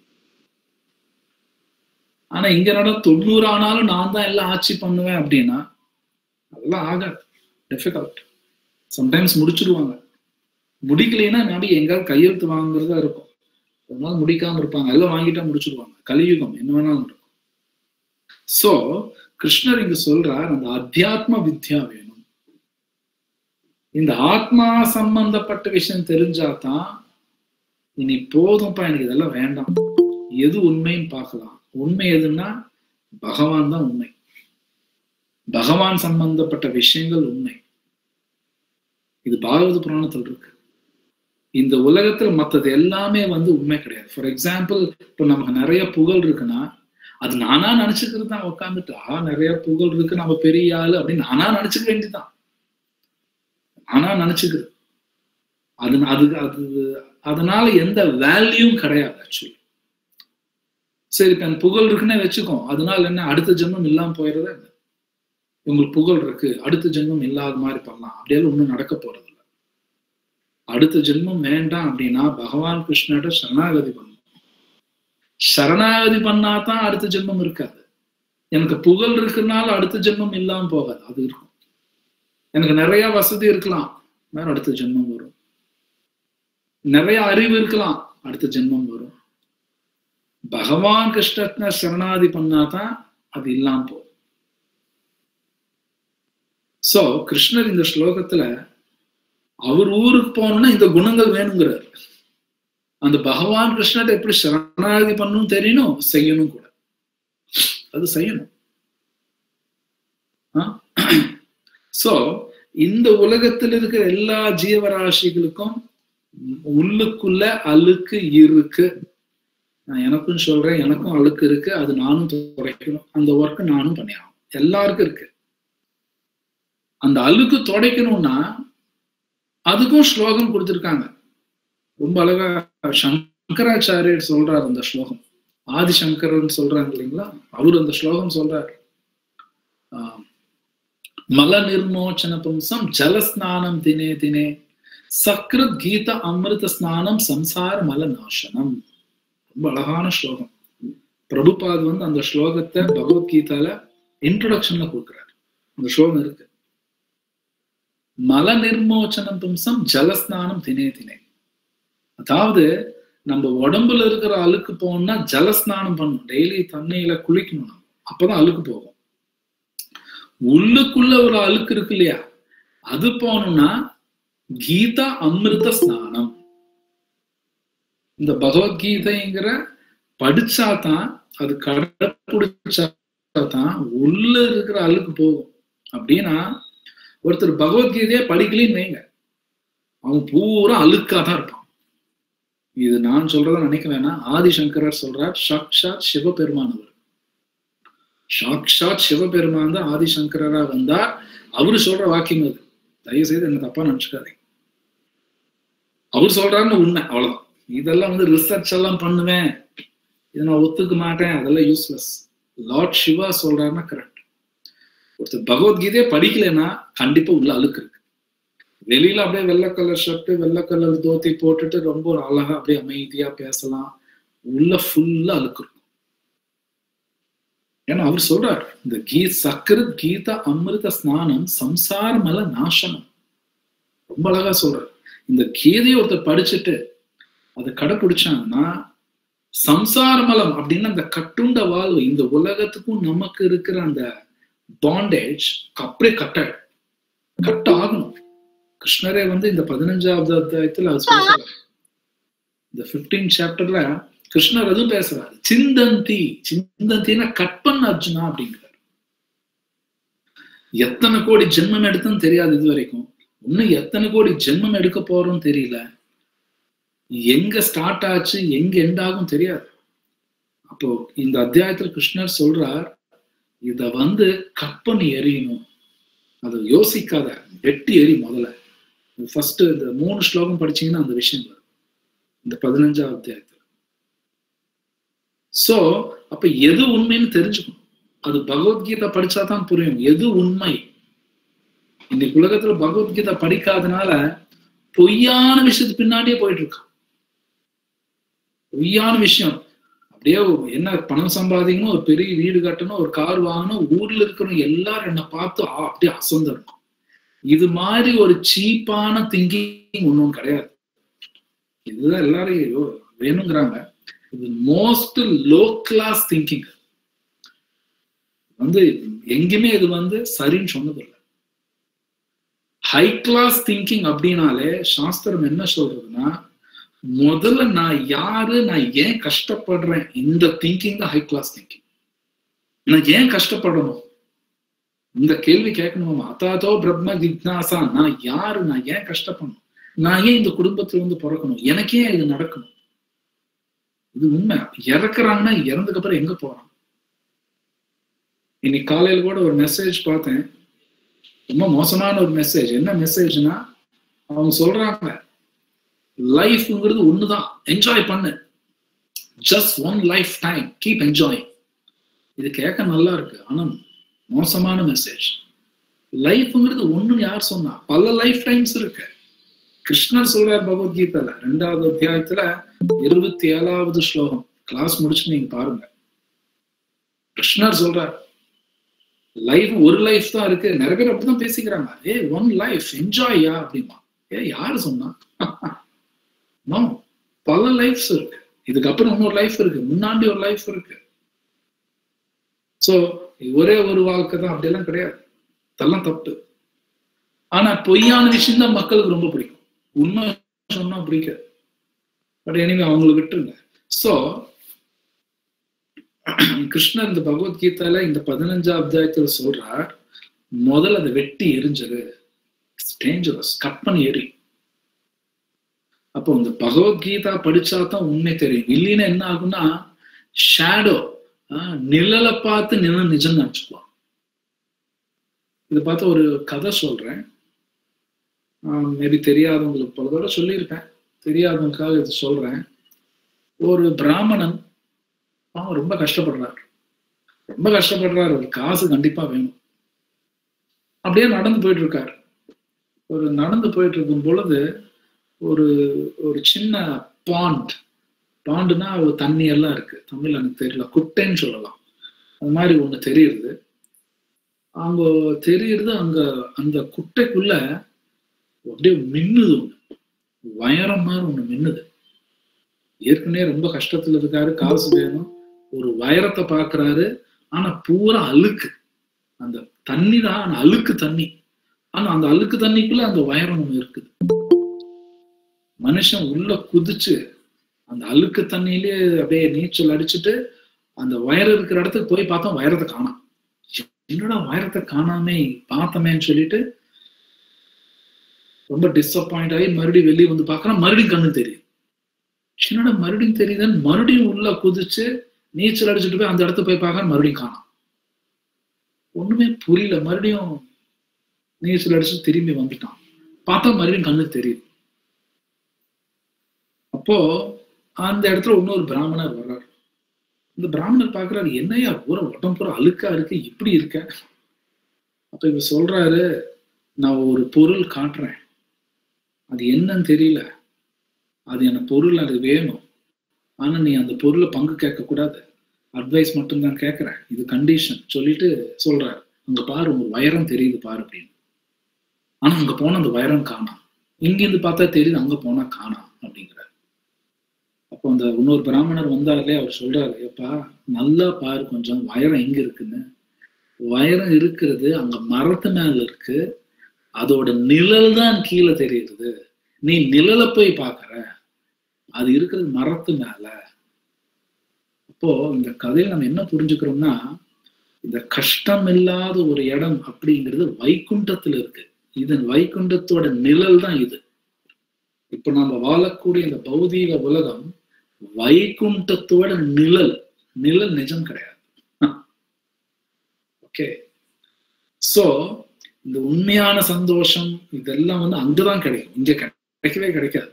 Speaker 1: ஆனா இங்க நட தொண்ணூறு ஆனாலும் நான் தான் எல்லாம் ஆட்சி பண்ணுவேன் அப்படின்னா அதெல்லாம் ஆகாது டிஃபிகல்ட் சம்டைம்ஸ் முடிச்சிடுவாங்க முடிக்கலைன்னா மேபி எங்காவது கையெழுத்து வாங்குறதா இருக்கும் ஒரு நாள் முடிக்காம இருப்பாங்க எல்லாம் வாங்கிட்டா முடிச்சிடுவாங்க கலியுகம் என்ன வேணாலும் இருக்கும் சோ கிருஷ்ணர் இங்க சொல்றார் அந்த அத்தியாத்ம வித்யா வேணும் இந்த ஆத்மா சம்பந்தப்பட்ட விஷயம் தெரிஞ்சாதான் இனி போதும்ப்பா எனக்கு இதெல்லாம் வேண்டாம் எது உண்மைன்னு பார்க்கலாம் உண்மை எதுன்னா பகவான் தான் உண்மை பகவான் சம்பந்தப்பட்ட விஷயங்கள் உண்மை இது பாகவத புராணத்தில் இருக்கு இந்த உலகத்துல மற்றது எல்லாமே வந்து உண்மை கிடையாது ஃபார் எக்ஸாம்பிள் இப்போ நமக்கு நிறைய புகழ் இருக்குன்னா அது நானா நினைச்சுக்கிறது தான் உட்காந்துட்டு ஆ நிறைய புகழ் இருக்கு நம்ம பெரிய ஆளு அப்படின்னு நானா நினைச்சுக்க வேண்டியதுதான் நானா நினைச்சுக்கிறது அது அது அது அதனால எந்த வேல்யூவும் கிடையாது ஆக்சுவலி சரி இப்ப எனக்கு புகழ் இருக்குன்னே வச்சுக்கோ அதனால என்ன அடுத்த ஜென்மம் இல்லாம போயிடுறதா என்ன உங்களுக்கு புகழ் இருக்கு அடுத்த ஜென்மம் இல்லாத மாதிரி பண்ணலாம் அப்படியெல்லாம் ஒண்ணும் நடக்க போறது இல்லை அடுத்த ஜென்மம் வேண்டாம் அப்படின்னா பகவான் கிருஷ்ணட சரணாகதி பண்ணணும் சரணாகதி பண்ணாதான் அடுத்த ஜென்மம் இருக்காது எனக்கு புகழ் இருக்குனால அடுத்த ஜென்மம் இல்லாம போகாது அது இருக்கும் எனக்கு நிறைய வசதி இருக்கலாம் வேற அடுத்த ஜென்மம் வரும் நிறைய அறிவு இருக்கலாம் அடுத்த ஜென்மம் வரும் பகவான் கிருஷ்ணத்ன சரணாதி பண்ணாதான் அது இல்லாம போகும் சோ கிருஷ்ணர் இந்த ஸ்லோகத்துல அவர் ஊருக்கு போகணும்னா இந்த குணங்கள் வேணுங்கிறார் அந்த பகவான் கிருஷ்ணர்ட்ட எப்படி சரணாகதி பண்ணணும் தெரியணும் செய்யணும் கூட அது செய்யணும் சோ இந்த உலகத்தில் இருக்கிற எல்லா ஜீவராசிகளுக்கும் உள்ளுக்குள்ள அழுக்கு இருக்கு நான் எனக்கும் சொல்றேன் எனக்கும் அழுக்கு இருக்கு அது நானும் துடைக்கணும் அந்த ஒர்க்கு நானும் பண்ணியாகும் எல்லாருக்கும் இருக்கு அந்த அழுக்கு துடைக்கணும்னா அதுக்கும் ஸ்லோகம் கொடுத்துருக்காங்க ரொம்ப அழகா சங்கராச்சாரியர் சொல்றாரு அந்த ஸ்லோகம் ஆதிசங்கரன் சொல்றாங்க இல்லைங்களா அவர் அந்த ஸ்லோகம் சொல்றாரு மல நிர்மோச்சன பும்சம் ஜலஸ்நானம் தினே தினே சக்ரத் கீத அமிர்த ஸ்நானம் சம்சார மல நாசனம் ரொம்ப அழகான ஸ்லோகம் பிரபுபாத் வந்து அந்த ஸ்லோகத்தை பகவத்கீதால இன்ட்ரோடக்ஷன்ல கொடுக்குறாரு அந்த ஸ்லோகம் இருக்கு மல நிர்மோச்சனம் பும்சம் ஜலஸ்நானம் தினே தினே அதாவது நம்ம உடம்புல இருக்கிற அழுக்கு போகணும்னா ஜலஸ்நானம் பண்ணணும் டெய்லி தண்ணியில குளிக்கணும் நம்ம அப்பதான் அழுக்கு போகும் உள்ளுக்குள்ள ஒரு அழுக்கு இருக்கு இல்லையா அது போகணும்னா கீதா அமிர்த ஸ்நானம் இந்த பகவத்கீதைங்கிற படிச்சாதான் அது கடைப்பிடிச்சாதான் உள்ள இருக்கிற அழுக்கு போகும் அப்படின்னா ஒருத்தர் பகவத்கீதைய படிக்கலன்னு வைங்க அவன் பூரா அழுக்கா தான் இருப்பான் இது நான் சொல்றத நினைக்க வேணாம் ஆதிசங்கரர் சொல்றார் சாக்ஷாத் சிவபெருமானவர் சாக்ஷாத் சிவபெருமான் தான் ஆதிசங்கரரா வந்தார் அவரு சொல்ற வாக்கியம் அது தயவு செய்து என்ன தப்பா நினைச்சுக்காதீங்க அவர் சொல்றாருன்னு உண்மை அவ்வளவுதான் இதெல்லாம் வந்து ரிசர்ச் எல்லாம் பண்ணுவேன் இதை நான் ஒத்துக்க மாட்டேன் அதெல்லாம் யூஸ்லெஸ் லார்ட் சிவா சொல்றாருன்னா கரெக்ட் ஒருத்தர் பகவத்கீதையை படிக்கலைன்னா கண்டிப்பா உள்ள அழுக்கு இருக்கு வெளியில அப்படியே வெள்ளை கலர் ஷர்ட் வெள்ளை கலர் தோத்தி போட்டுட்டு ரொம்ப ஒரு அழகா அப்படியே அமைதியா பேசலாம் உள்ள ஃபுல்லா அழுக்கு இருக்கும் ஏன்னா அவர் சொல்றார் இந்த கீ சக்கரத் கீதா அமிர்த ஸ்நானம் சம்சாரமல நாசனம் ரொம்ப அழகா சொல்றார் இந்த கீதையை ஒருத்தர் படிச்சுட்டு அதை கடைப்பிடிச்சாங்கன்னா சம்சாரமலம் அப்படின்னு அந்த கட்டுண்ட வாழ்வு இந்த உலகத்துக்கும் நமக்கு இருக்கிற அந்த பாண்டேஜ் அப்படியே கட்ட கட் ஆகணும் கிருஷ்ணரே வந்து இந்த பதினஞ்சாவது அத்தியாயத்துல அது பேசுறாரு இந்த பிப்டீன் சாப்டர்ல கிருஷ்ணர் அதுவும் பேசுறாரு சிந்தந்தி சிந்தந்தினா கட் பண்ண அர்ஜுனா அப்படிங்கிறார் எத்தனை கோடி ஜென்மம் எடுத்துன்னு தெரியாது இது வரைக்கும் இன்னும் எத்தனை கோடி ஜென்மம் எடுக்க போறோம் தெரியல எங்க ஸ்டார்ட் ஆச்சு எங்க எண்ட் ஆகும் தெரியாது அப்போ இந்த அத்தியாயத்துல கிருஷ்ணர் சொல்றார் இத வந்து கட் பண்ணி எறியணும் அதை யோசிக்காத வெட்டி எறி முதல்ல ஃபர்ஸ்ட் இந்த மூணு ஸ்லோகம் படிச்சீங்கன்னா அந்த விஷயம் வரும் இந்த பதினஞ்சாவது அத்தியாயத்துல சோ அப்ப எது உண்மைன்னு தெரிஞ்சுக்கணும் அது பகவத்கீதை படிச்சாதான் புரியும் எது உண்மை இன்னைக்கு உலகத்துல பகவத்கீதை படிக்காதனால பொய்யான விஷயத்து பின்னாடியே போயிட்டு இருக்கான் பொய்யான விஷயம் அப்படியே என்ன பணம் சம்பாதிக்கணும் ஒரு பெரிய வீடு கட்டணும் ஒரு கார் வாங்கணும் ஊர்ல இருக்கிறவங்க எல்லாரும் என்ன பார்த்து அப்படியே அசந்திருக்கும் இது மாதிரி ஒரு சீப்பான திங்கிங் ஒன்றும் கிடையாது இதுதான் எல்லாரும் வேணுங்கிறாங்க இது மோஸ்ட் லோ கிளாஸ் திங்கிங் வந்து எங்கேயுமே இது வந்து சரின்னு சொன்னதில்லை ஹை கிளாஸ் திங்கிங் அப்படின்னாலே சாஸ்திரம் என்ன சொல்றதுன்னா முதல்ல நான் யாரு நான் ஏன் கஷ்டப்படுறேன் இந்த திங்கிங் தான் ஹை கிளாஸ் திங்கிங் நான் ஏன் கஷ்டப்படணும் இந்த கேள்வி கேட்கணும் அத்தாதோ பிரம்ம ஜிக்னாசா நான் யாரு நான் ஏன் கஷ்டப்படணும் நான் ஏன் இந்த குடும்பத்துல வந்து பிறக்கணும் எனக்கே இது நடக்கணும் இது உண்மை இறக்குறாங்கன்னா இறந்ததுக்கு அப்புறம் எங்க போறான் இன்னைக்கு காலையில கூட ஒரு மெசேஜ் பார்த்தேன் ரொம்ப மோசமான ஒரு மெசேஜ் என்ன மெசேஜ்னா அவங்க சொல்றாங்க லைஃப்ங்கிறது ஒண்ணுதான் என்ஜாய் பண்ணு just one lifetime keep enjoying இது கேட்க நல்லா இருக்கு ஆனா மோசமான மெசேஜ் லைஃப்ங்கிறது ஒண்ணு யார் சொன்னா பல லைஃப் டைம்ஸ் இருக்கு கிருஷ்ணர் சொல்றார் பகவத்கீதைல ரெண்டாவது அத்தியாயத்துல இருபத்தி ஏழாவது ஸ்லோகம் கிளாஸ் முடிச்சு நீங்க பாருங்க கிருஷ்ணர் சொல்றார் லைஃப் ஒரு லைஃப் தான் இருக்கு நிறைய பேர் அப்படிதான் பேசிக்கிறாங்க ஏ ஒன் லைஃப் என்ஜாய்யா அப்படிமா ஏ யாரு சொன்னா நோ பல லைஃப்ஸ் இருக்கு இதுக்கப்புறம் இன்னொரு லைஃப் இருக்கு முன்னாடி ஒரு லைஃப் இருக்கு சோ ஒரே ஒரு வாழ்க்கை தான் அப்படியெல்லாம் கிடையாது அதெல்லாம் தப்பு ஆனா பொய்யான விஷயம் தான் மக்களுக்கு ரொம்ப பிடிக்கும் உண்மை சொன்னா பிடிக்காது பட் எனிவே அவங்களை விட்டுருங்க சோ கிருஷ்ணர் இந்த பகவத்கீதையில இந்த பதினஞ்சாம் அத்தியாயத்துல சொல்றார் முதல்ல அதை வெட்டி எரிஞ்சது டேஞ்சரஸ் கட் பண்ணி எரி அப்போ இந்த பகவத்கீதா படிச்சா தான் உண்மை தெரியும் இல்லைன்னா என்ன ஆகும்னா ஷேடோ நிழலை பார்த்து நிழல் நிஜம் நினைச்சுக்குவான் இதை பார்த்து ஒரு கதை சொல்றேன் மேபி தெரியாதவங்களுக்கு பல தடவை சொல்லியிருப்பேன் தெரியாதவங்களுக்காக இது சொல்றேன் ஒரு பிராமணன் அவன் ரொம்ப கஷ்டப்படுறாரு ரொம்ப கஷ்டப்படுறாரு ஒரு காசு கண்டிப்பா வேணும் அப்படியே நடந்து போயிட்டு இருக்காரு ஒரு நடந்து போயிட்டு இருக்கும் பொழுது ஒரு ஒரு சின்ன பாண்ட் பாண்டுனா ஒரு தண்ணி எல்லாம் இருக்கு தமிழ் எனக்கு தெரியல குட்டைன்னு சொல்லலாம் அது மாதிரி ஒண்ணு தெரியுது அங்க தெரியுது அங்க அந்த குட்டைக்குள்ள அப்படியே மின்னுது ஒண்ணு வயரம் மாதிரி ஒண்ணு மின்னுது ஏற்கனவே ரொம்ப கஷ்டத்துல இருக்காரு காசு வேணும் ஒரு வைரத்தை பாக்குறாரு ஆனா பூரா அழுக்கு அந்த தண்ணி தான் ஆனா அழுக்கு தண்ணி ஆனா அந்த அழுக்கு தண்ணிக்குள்ள அந்த வைரம் ஒண்ணு இருக்குது மனுஷன் உள்ள குதிச்சு அந்த அழுக்கு தண்ணியிலே அப்படியே நீச்சல் அடிச்சுட்டு அந்த வயர் இருக்கிற இடத்துக்கு போய் பார்த்தோம் வைரத்தை காணாம் என்னடா வைரத்தை காணாமே பார்த்தமேன்னு சொல்லிட்டு ரொம்ப டிசப்பாயிண்ட் ஆகி மறுபடியும் வெளியே வந்து பார்க்கறான் மறுபடியும் கண்ணு தெரியுது என்னடா மறுபடியும் தெரியுதுன்னு மறுபடியும் உள்ள குதிச்சு நீச்சல் அடிச்சுட்டு போய் அந்த இடத்த போய் பார்க்க மறுபடியும் காணாம் ஒண்ணுமே புரியல மறுபடியும் நீச்சல் அடிச்சு திரும்பி வந்துட்டான் பார்த்தா மறுபடியும் கண்ணுக்கு தெரியுது அப்போ அந்த இடத்துல இன்னொரு பிராமணர் வர்றாரு இந்த பிராமணர் பாக்குறாரு என்னையா பூரா உடம்பு பூரா அழுக்கா இருக்கு இப்படி இருக்க அப்ப இவ சொல்றாரு நான் ஒரு பொருள் காட்டுறேன் அது என்னன்னு தெரியல அது எனக்கு பொருள் அது வேணும் ஆனா நீ அந்த பொருளை பங்கு கேட்க கூடாது அட்வைஸ் மட்டும்தான் கேட்கறேன் இது கண்டிஷன் சொல்லிட்டு சொல்றாரு அங்க பாரு உங்க வைரம் தெரியுது பாரு அப்படின்னு ஆனா அங்க போன அந்த வைரம் காணாம் இங்கிருந்து பார்த்தா தெரியுது அங்க போனா காணாம் அப்படிங்கிறார் அப்போ அந்த இன்னொரு பிராமணர் வந்தாலே அவர் சொல்றாரு எப்பா நல்லா பாரு கொஞ்சம் வைரம் எங்க இருக்குன்னு வைரம் இருக்கிறது அங்க மரத்து மேல இருக்கு அதோட நிழல் தான் கீழே தெரியுது நீ நிழலை போய் பாக்குற அது இருக்கிறது மரத்து மேல அப்போ இந்த கதையில நம்ம என்ன புரிஞ்சுக்கிறோம்னா இந்த கஷ்டம் இல்லாத ஒரு இடம் அப்படிங்கிறது வைகுண்டத்துல இருக்கு இது வைகுண்டத்தோட நிழல் தான் இது இப்ப நம்ம வாழக்கூடிய இந்த பௌதீக உலகம் வைகுண்டத்தோட நிழல் நிழல் நிஜம் கிடையாது ஓகே சோ இந்த உண்மையான சந்தோஷம் இதெல்லாம் வந்து அங்கதான் கிடைக்கும் இங்க கிடைக்கவே கிடைக்காது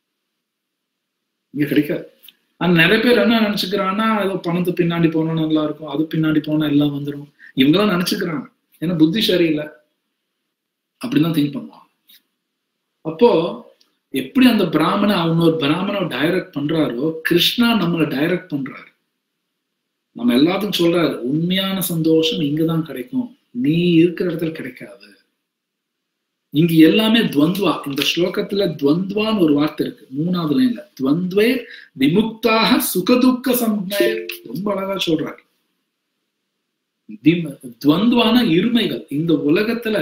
Speaker 1: இங்க கிடைக்காது ஆனா நிறைய பேர் என்ன நினைச்சுக்கிறான்னா ஏதோ பணத்து பின்னாடி போனா நல்லா இருக்கும் அது பின்னாடி போனா எல்லாம் வந்துடும் இவங்கெல்லாம் நினைச்சுக்கிறாங்க ஏன்னா புத்தி சரியில்லை அப்படிதான் திங்க் பண்ணுவான் அப்போ எப்படி அந்த பிராமண அவனோட பிராமண டைரக்ட் பண்றாரோ கிருஷ்ணா நம்மளை டைரக்ட் பண்றாரு நம்ம எல்லாத்துக்கும் சொல்றாரு உண்மையான சந்தோஷம் இங்கதான் கிடைக்கும் நீ இருக்கிற இடத்துல கிடைக்காது இங்க எல்லாமே துவந்த்வா இந்த ஸ்லோகத்துல துவந்த்வான்னு ஒரு வார்த்தை இருக்கு மூணாவது லைன்ல துவந்த்வே விமுக்தாக சுகதுக்க சம்ஞை ரொம்ப அழகா சொல்றாரு துவந்த்வான இருமைகள் இந்த உலகத்துல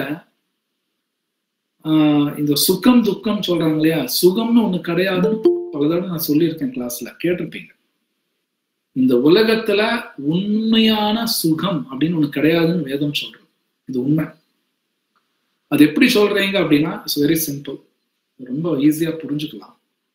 Speaker 1: ஆஹ் இந்த சுகம் துக்கம் சொல்றாங்க இல்லையா சுகம்னு ஒண்ணு கிடையாதுன்னு பல தடவை நான் சொல்லியிருக்கேன் கிளாஸ்ல கேட்டிருப்பீங்க இந்த உலகத்துல உண்மையான சுகம் அப்படின்னு ஒண்ணு கிடையாதுன்னு வேதம் சொல்றது இது உண்மை அது எப்படி சொல்றீங்க அப்படின்னா இட்ஸ் வெரி சிம்பிள் ரொம்ப ஈஸியா புரிஞ்சுக்கலாம்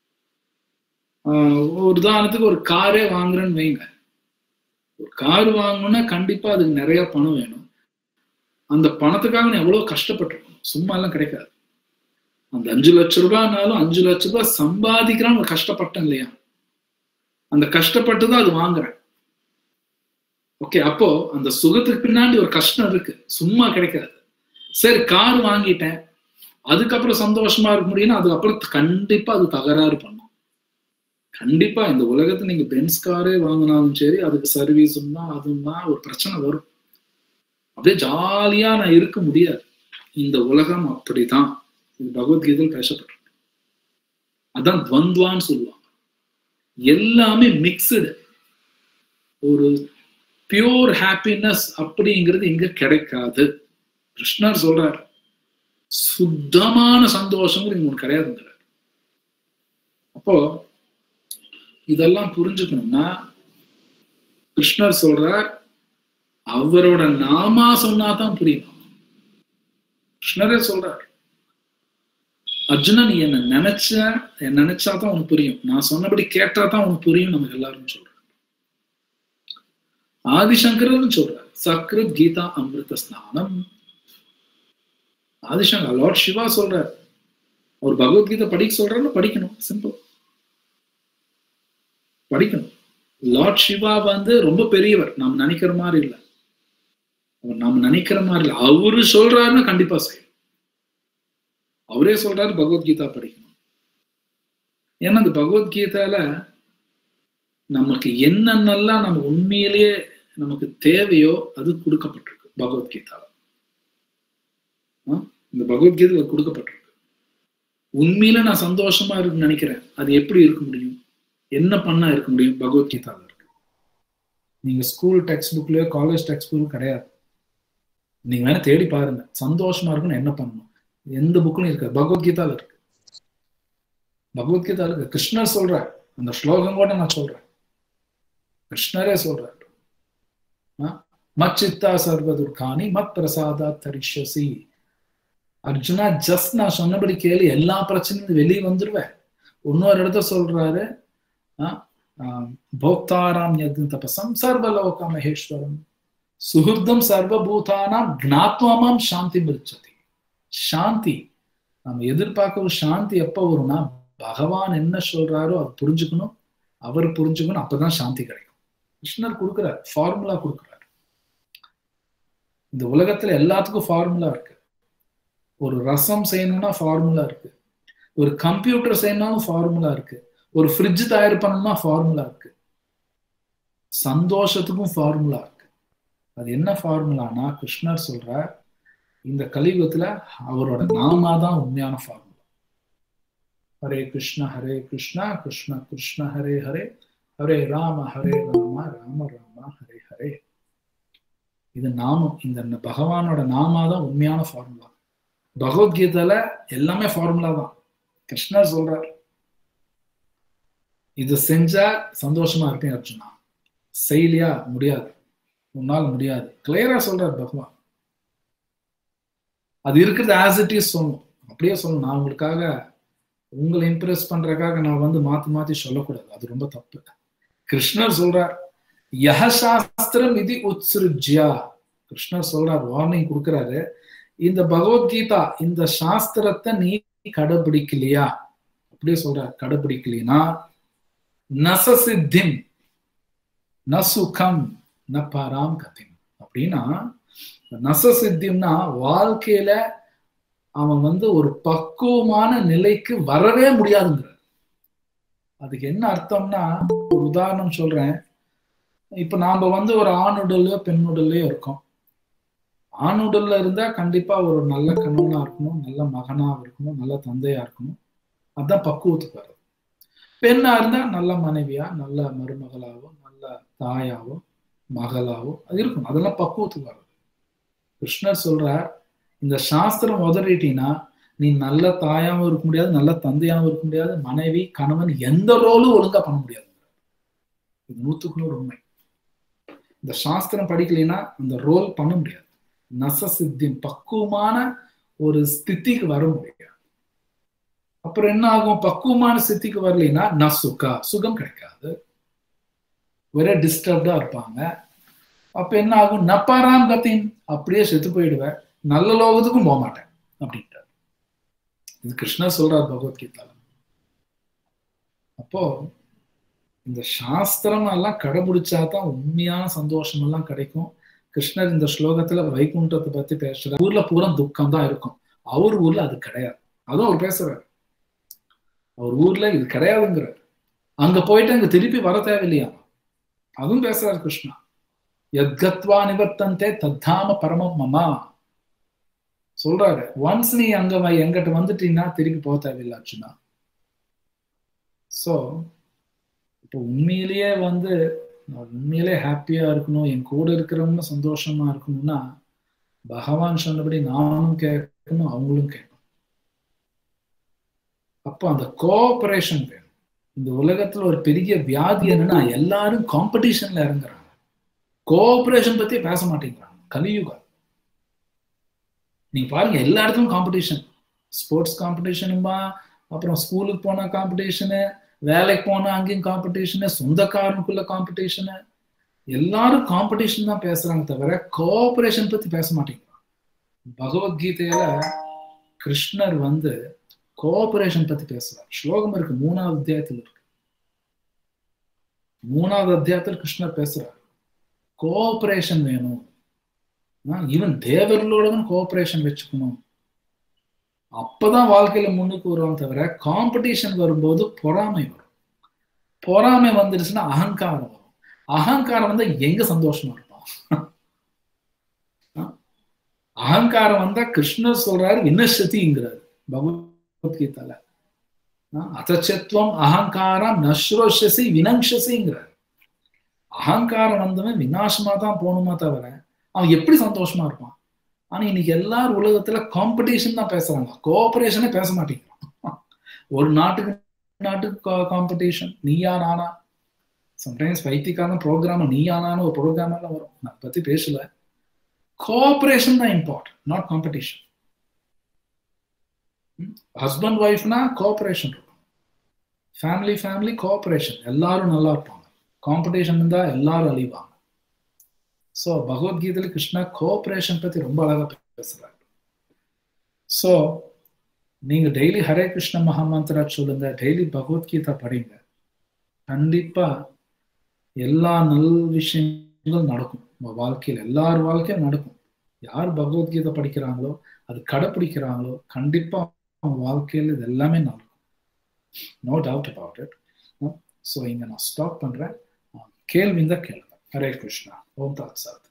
Speaker 1: ஒரு உதாரணத்துக்கு ஒரு காரே வாங்குறேன்னு வைங்க ஒரு கார் வாங்கணும்னா கண்டிப்பா அதுக்கு நிறைய பணம் வேணும் அந்த பணத்துக்காக நான் எவ்வளவு கஷ்டப்பட்டிருக்கணும் சும்மா எல்லாம் கிடைக்காது அந்த அஞ்சு லட்ச ரூபாய்னாலும் அஞ்சு லட்ச ரூபாய் சம்பாதிக்கிறான் கஷ்டப்பட்டேன் இல்லையா அந்த கஷ்டப்பட்டு தான் அது வாங்குறேன் ஓகே அப்போ அந்த சுகத்துக்கு பின்னாடி ஒரு கஷ்டம் இருக்கு சும்மா கிடைக்காது சரி கார் வாங்கிட்டேன் அதுக்கப்புறம் சந்தோஷமா இருக்க முடியும்னா அதுக்கப்புறம் கண்டிப்பா அது தகராறு பண்ணும் கண்டிப்பா இந்த உலகத்தை நீங்க பென்ஸ் காரே வாங்கினாலும் சரி அதுக்கு சர்வீஸும் தான் அதுவும் தான் ஒரு பிரச்சனை வரும் அப்படியே ஜாலியா நான் இருக்க முடியாது இந்த உலகம் அப்படிதான் இது பகவத்கீதையில் பேசப்பட்டிருக்கு அதான் துவந்த்வான்னு சொல்லுவாங்க எல்லாமே மிக்சடு ஒரு பியூர் ஹாப்பினஸ் அப்படிங்கிறது இங்க கிடைக்காது கிருஷ்ணர் சொல்றார் சுத்தமான சந்தோஷங்கிறது இங்க ஒன்று கிடையாதுங்கிறார் அப்போ இதெல்லாம் புரிஞ்சுக்கணும்னா கிருஷ்ணர் சொல்றார் அவரோட நாமா சொன்னாதான் புரியும் கிருஷ்ணரே சொல்றார் அர்ஜுனா நீ என்ன நினைச்ச நினைச்சா தான் உனக்கு புரியும் நான் சொன்னபடி கேட்டா தான் உனக்கு புரியும் நமக்கு எல்லாரும் சொல்றேன் ஆதிசங்கரன் சொல்றார் சக்ரத் கீதா அமிர்த ஸ்நானம் ஆதிசங்கர் லார்ட் சிவா சொல்றார் அவர் பகவத்கீதை படிக்க சொல்றாரு படிக்கணும் சிம்பிள் படிக்கணும் லார்ட் சிவா வந்து ரொம்ப பெரியவர் நாம் நினைக்கிற மாதிரி இல்லை அவர் நாம் நினைக்கிற மாதிரி இல்லை அவரு சொல்றாருன்னா கண்டிப்பா செய்யும் அவரே சொல்றாரு பகவத்கீதா படிக்கணும் ஏன்னா அந்த பகவத்கீதால நமக்கு என்னென்னலாம் நம்ம உண்மையிலேயே நமக்கு தேவையோ அது கொடுக்கப்பட்டிருக்கு பகவத்கீதால இந்த பகவத்கீதையில கொடுக்கப்பட்டிருக்கு உண்மையில நான் சந்தோஷமா இருக்குன்னு நினைக்கிறேன் அது எப்படி இருக்க முடியும் என்ன பண்ணா இருக்க முடியும் பகவத்கீதால இருக்கு நீங்க ஸ்கூல் டெக்ஸ்ட் புக்லயோ காலேஜ் டெக்ஸ்ட் புக் கிடையாது நீங்க வேணா தேடி பாருங்க சந்தோஷமா இருக்குன்னு என்ன பண்ணணும் எந்த புக்லையும் இருக்காது பகவத்கீதால இருக்கு பகவத்கீதால இருக்கு கிருஷ்ணர் சொல்ற அந்த ஸ்லோகம் கூட நான் சொல்றேன் கிருஷ்ணரே சொல்றார் மச்சித்தா சர்வதுர்காணி மத் பிரசாதா தரிஷசி அர்ஜுனா ஜஸ்ட் நான் சொன்னபடி கேளு எல்லா பிரச்சனையும் வெளியே வந்துருவேன் இன்னொரு இடத்த சொல்றாரு போக்தாராம் யஜ்ன தபசம் சர்வலோக மகேஸ்வரம் சுஹൃதம் சர்வபூதானாம் ஜாத்வாமாம் சாந்தி மிருச்சதி சாந்தி நம்ம எதிர்பார்க்க ஒரு சாந்தி எப்ப வரும்னா பகவான் என்ன சொல்றாரோ அது புரிஞ்சுக்கணும் அவர் புரிஞ்சுக்கணும் அப்பதான் சாந்தி கிடைக்கும் கிருஷ்ணர் கொடுக்குறார் ஃபார்முலா கொடுக்குறார் இந்த உலகத்துல எல்லாத்துக்கும் ஃபார்முலா இருக்கு ஒரு ரசம் செய்யணும்னா ஃபார்முலா இருக்கு ஒரு கம்ப்யூட்டர் செய்யணும்னாலும் ஃபார்முலா இருக்கு ஒரு ஃப்ரிட்ஜ் தயார் பண்ணணும்னா ஃபார்முலா இருக்கு சந்தோஷத்துக்கும் ஃபார்முலா இருக்கு அது என்ன ஃபார்முலானா கிருஷ்ணர் சொல்ற இந்த கலியுகத்துல அவரோட நாமா தான் உண்மையான ஃபார்முலா ஹரே கிருஷ்ண ஹரே கிருஷ்ணா கிருஷ்ண கிருஷ்ண ஹரே ஹரே ஹரே ராம ஹரே ராம ராம ராம ஹரே ஹரே இது நாமம் இந்த பகவானோட நாமா தான் உண்மையான ஃபார்முலா பகவத்கீதையில எல்லாமே ஃபார்முலா தான் கிருஷ்ணர் சொல்றார் இது செஞ்சா சந்தோஷமா இருப்பேன் அர்ஜுனா செய்யலையா முடியாது உன்னால் முடியாது கிளியரா சொல்றார் பகவான் அது இருக்கிறது ஆஸ் இட் இஸ் சொல்லணும் அப்படியே சொல்லணும் நான் உங்களுக்காக உங்களை இம்ப்ரெஸ் பண்றதுக்காக நான் வந்து மாத்தி மாத்தி சொல்லக்கூடாது அது ரொம்ப தப்பு கிருஷ்ணர் சொல்றார் யஹ சாஸ்திரம் இது உத்ஸ்ருஜ்யா கிருஷ்ணர் சொல்றார் வார்னிங் கொடுக்குறாரு இந்த பகவத்கீதா இந்த சாஸ்திரத்தை நீ கடைபிடிக்கலையா அப்படியே சொல்றார் கடைபிடிக்கலையா நச சித்திம் ந சுகம் ந பராம் கதிம் அப்படின்னா நச சித்திம்னா வாழ்க்கையில அவன் வந்து ஒரு பக்குவமான நிலைக்கு வரவே முடியாதுங்கிற அதுக்கு என்ன அர்த்தம்னா ஒரு உதாரணம் சொல்றேன் இப்ப நாம வந்து ஒரு ஆண் உடல்லையோ பெண் உடல்லையோ இருக்கோம் ஆண் உடல்ல இருந்தா கண்டிப்பா ஒரு நல்ல கணவனா இருக்கணும் நல்ல மகனா இருக்கணும் நல்ல தந்தையா இருக்கணும் அதுதான் பக்குவத்துக்கு வர்றது பெண்ணா இருந்தா நல்ல மனைவியா நல்ல மருமகளாவோ நல்ல தாயாவோ மகளாவோ அது இருக்கணும் அதெல்லாம் பக்குவத்துக்கு வர்றது கிருஷ்ணர் சொல்றார் இந்த சாஸ்திரம் உதறிட்டீங்கன்னா நீ நல்ல தாயாவும் இருக்க முடியாது நல்ல தந்தையாவும் இருக்க முடியாது மனைவி கணவன் எந்த ரோலும் ஒழுங்கா பண்ண முடியாது இது நூத்துக்கு நூறு உண்மை இந்த சாஸ்திரம் படிக்கலைன்னா அந்த ரோல் பண்ண முடியாது நச சித்தி பக்குவமான ஒரு ஸ்திதிக்கு வர முடியாது அப்புறம் என்ன ஆகும் பக்குவமான ஸ்திதிக்கு வரலைன்னா ந சுகா சுகம் கிடைக்காது ஒரே டிஸ்டர்ப்டா இருப்பாங்க அப்ப என்ன ஆகும் நப்பாராம் கத்தின் அப்படியே செத்து போயிடுவேன் நல்ல லோகத்துக்கும் போக மாட்டேன் அப்படின்ட்டார் இது கிருஷ்ணர் சொல்றார் பகவத்கீதால அப்போ இந்த சாஸ்திரம் எல்லாம் கடைபிடிச்சா தான் உண்மையான சந்தோஷம் எல்லாம் கிடைக்கும் கிருஷ்ணர் இந்த ஸ்லோகத்துல வைகுண்டத்தை பத்தி பேசுற ஊர்ல பூரா துக்கம் தான் இருக்கும் அவர் ஊர்ல அது கிடையாது அதுவும் அவர் பேசுறாரு அவர் ஊர்ல இது கிடையாதுங்கிறார் அங்க போயிட்டு அங்க திருப்பி வர தேவையில்லையா அதுவும் பேசுறாரு கிருஷ்ணா எத்கத்வா நிவர்த்தந்தே தத்தாம பரமம் மமா சொல்றாரு ஒன்ஸ் நீ அங்க எங்கிட்ட வந்துட்டீங்கன்னா திருப்பி போக தேவையில்லை அர்ஜுனா ஸோ இப்போ உண்மையிலேயே வந்து நான் உண்மையிலே ஹாப்பியா இருக்கணும் என் கூட இருக்கிறவங்க சந்தோஷமா இருக்கணும்னா பகவான் சொன்னபடி நானும் கேட்கணும் அவங்களும் கேட்கணும் அப்போ அந்த கோஆபரேஷன் வேணும் இந்த உலகத்துல ஒரு பெரிய வியாதி என்னன்னா எல்லாரும் காம்படிஷன்ல இறங்குறாங்க கோஆபரேஷன் பத்தி பேச மாட்டேங்கிறாங்க கலியுகம் நீங்க பாருங்க எல்லா இடத்துலும் காம்படிஷன் ஸ்போர்ட்ஸ் காம்படிஷனுமா அப்புறம் ஸ்கூலுக்கு போனா காம்படிஷனு வேலைக்கு போனா அங்கேயும் காம்படிஷனு சொந்தக்காரனுக்குள்ள காம்படிஷனு எல்லாரும் காம்படிஷன் தான் பேசுறாங்க தவிர கோஆபரேஷன் பத்தி பேச மாட்டேங்கிறாங்க பகவத்கீதையில கிருஷ்ணர் வந்து கோஆபரேஷன் பத்தி பேசுறார் ஸ்லோகம் இருக்கு மூணாவது அத்தியாயத்தில் இருக்கு மூணாவது அத்தியாயத்தில் கிருஷ்ணர் பேசுறார் கோஆபரேஷன் வேணும் ஈவன் தேவர்களோட தான் கோஆபரேஷன் வச்சுக்கணும் அப்பதான் வாழ்க்கையில முன்னுக்கு வருவாங்க தவிர காம்படிஷன் வரும்போது பொறாமை வரும் பொறாமை வந்துருச்சுன்னா அகங்காரம் வரும் அகங்காரம் வந்து எங்க சந்தோஷமா இருப்பான் அகங்காரம் வந்தா கிருஷ்ணர் சொல்றாரு வினசதிங்கிறாரு பகவத்கீதால அதச்சத்துவம் அகங்காரம் நஸ்ரோஷசி வினங்ஷசிங்கிறார் அகங்காரம் வந்தவன் விநாசமா தான் போகணுமா தவிர அவன் எப்படி சந்தோஷமா இருப்பான் ஆனா இன்னைக்கு எல்லாரும் உலகத்துல காம்படிஷன் தான் பேசுறாங்க கோஆபரேஷனே பேச மாட்டேங்கிறான் ஒரு நாட்டுக்கு நாட்டுக்கு காம்படிஷன் நீயா நானா சம்டைம்ஸ் வைத்தியக்கான ப்ரோக்ராம் நீயா நானும் ஒரு ப்ரோக்ராம் எல்லாம் வரும் நான் பத்தி பேசல கோஆபரேஷன் தான் இம்பார்ட்டன்ட் நாட் காம்படிஷன் ஹஸ்பண்ட் ஒய்ஃப்னா கோஆபரேஷன் இருக்கும் ஃபேமிலி ஃபேமிலி கோஆபரேஷன் எல்லாரும் நல்லா இருப்பாங்க காம்படிஷன் இருந்தா எல்லாரும் அழிவாங்க ஸோ பகவத்கீதையில கிருஷ்ணா கோஆபரேஷன் பத்தி ரொம்ப அழகா பேசுறாரு ஸோ நீங்க டெய்லி ஹரே கிருஷ்ண மகாமந்திரா சொல்லுங்க டெய்லி பகவத்கீதா படிங்க கண்டிப்பா எல்லா நல் விஷயங்களும் நடக்கும் உங்க வாழ்க்கையில எல்லார் வாழ்க்கையும் நடக்கும் யார் பகவத்கீதை படிக்கிறாங்களோ அது கடைப்பிடிக்கிறாங்களோ கண்டிப்பா அவங்க வாழ்க்கையில் இது எல்லாமே நடக்கும் no doubt about it so இங்க நான் ஸ்டாப் பண்றேன் கேள்வி தான் கேளுங்க ஹரே கிருஷ்ணா ஓம் தாத் சாத்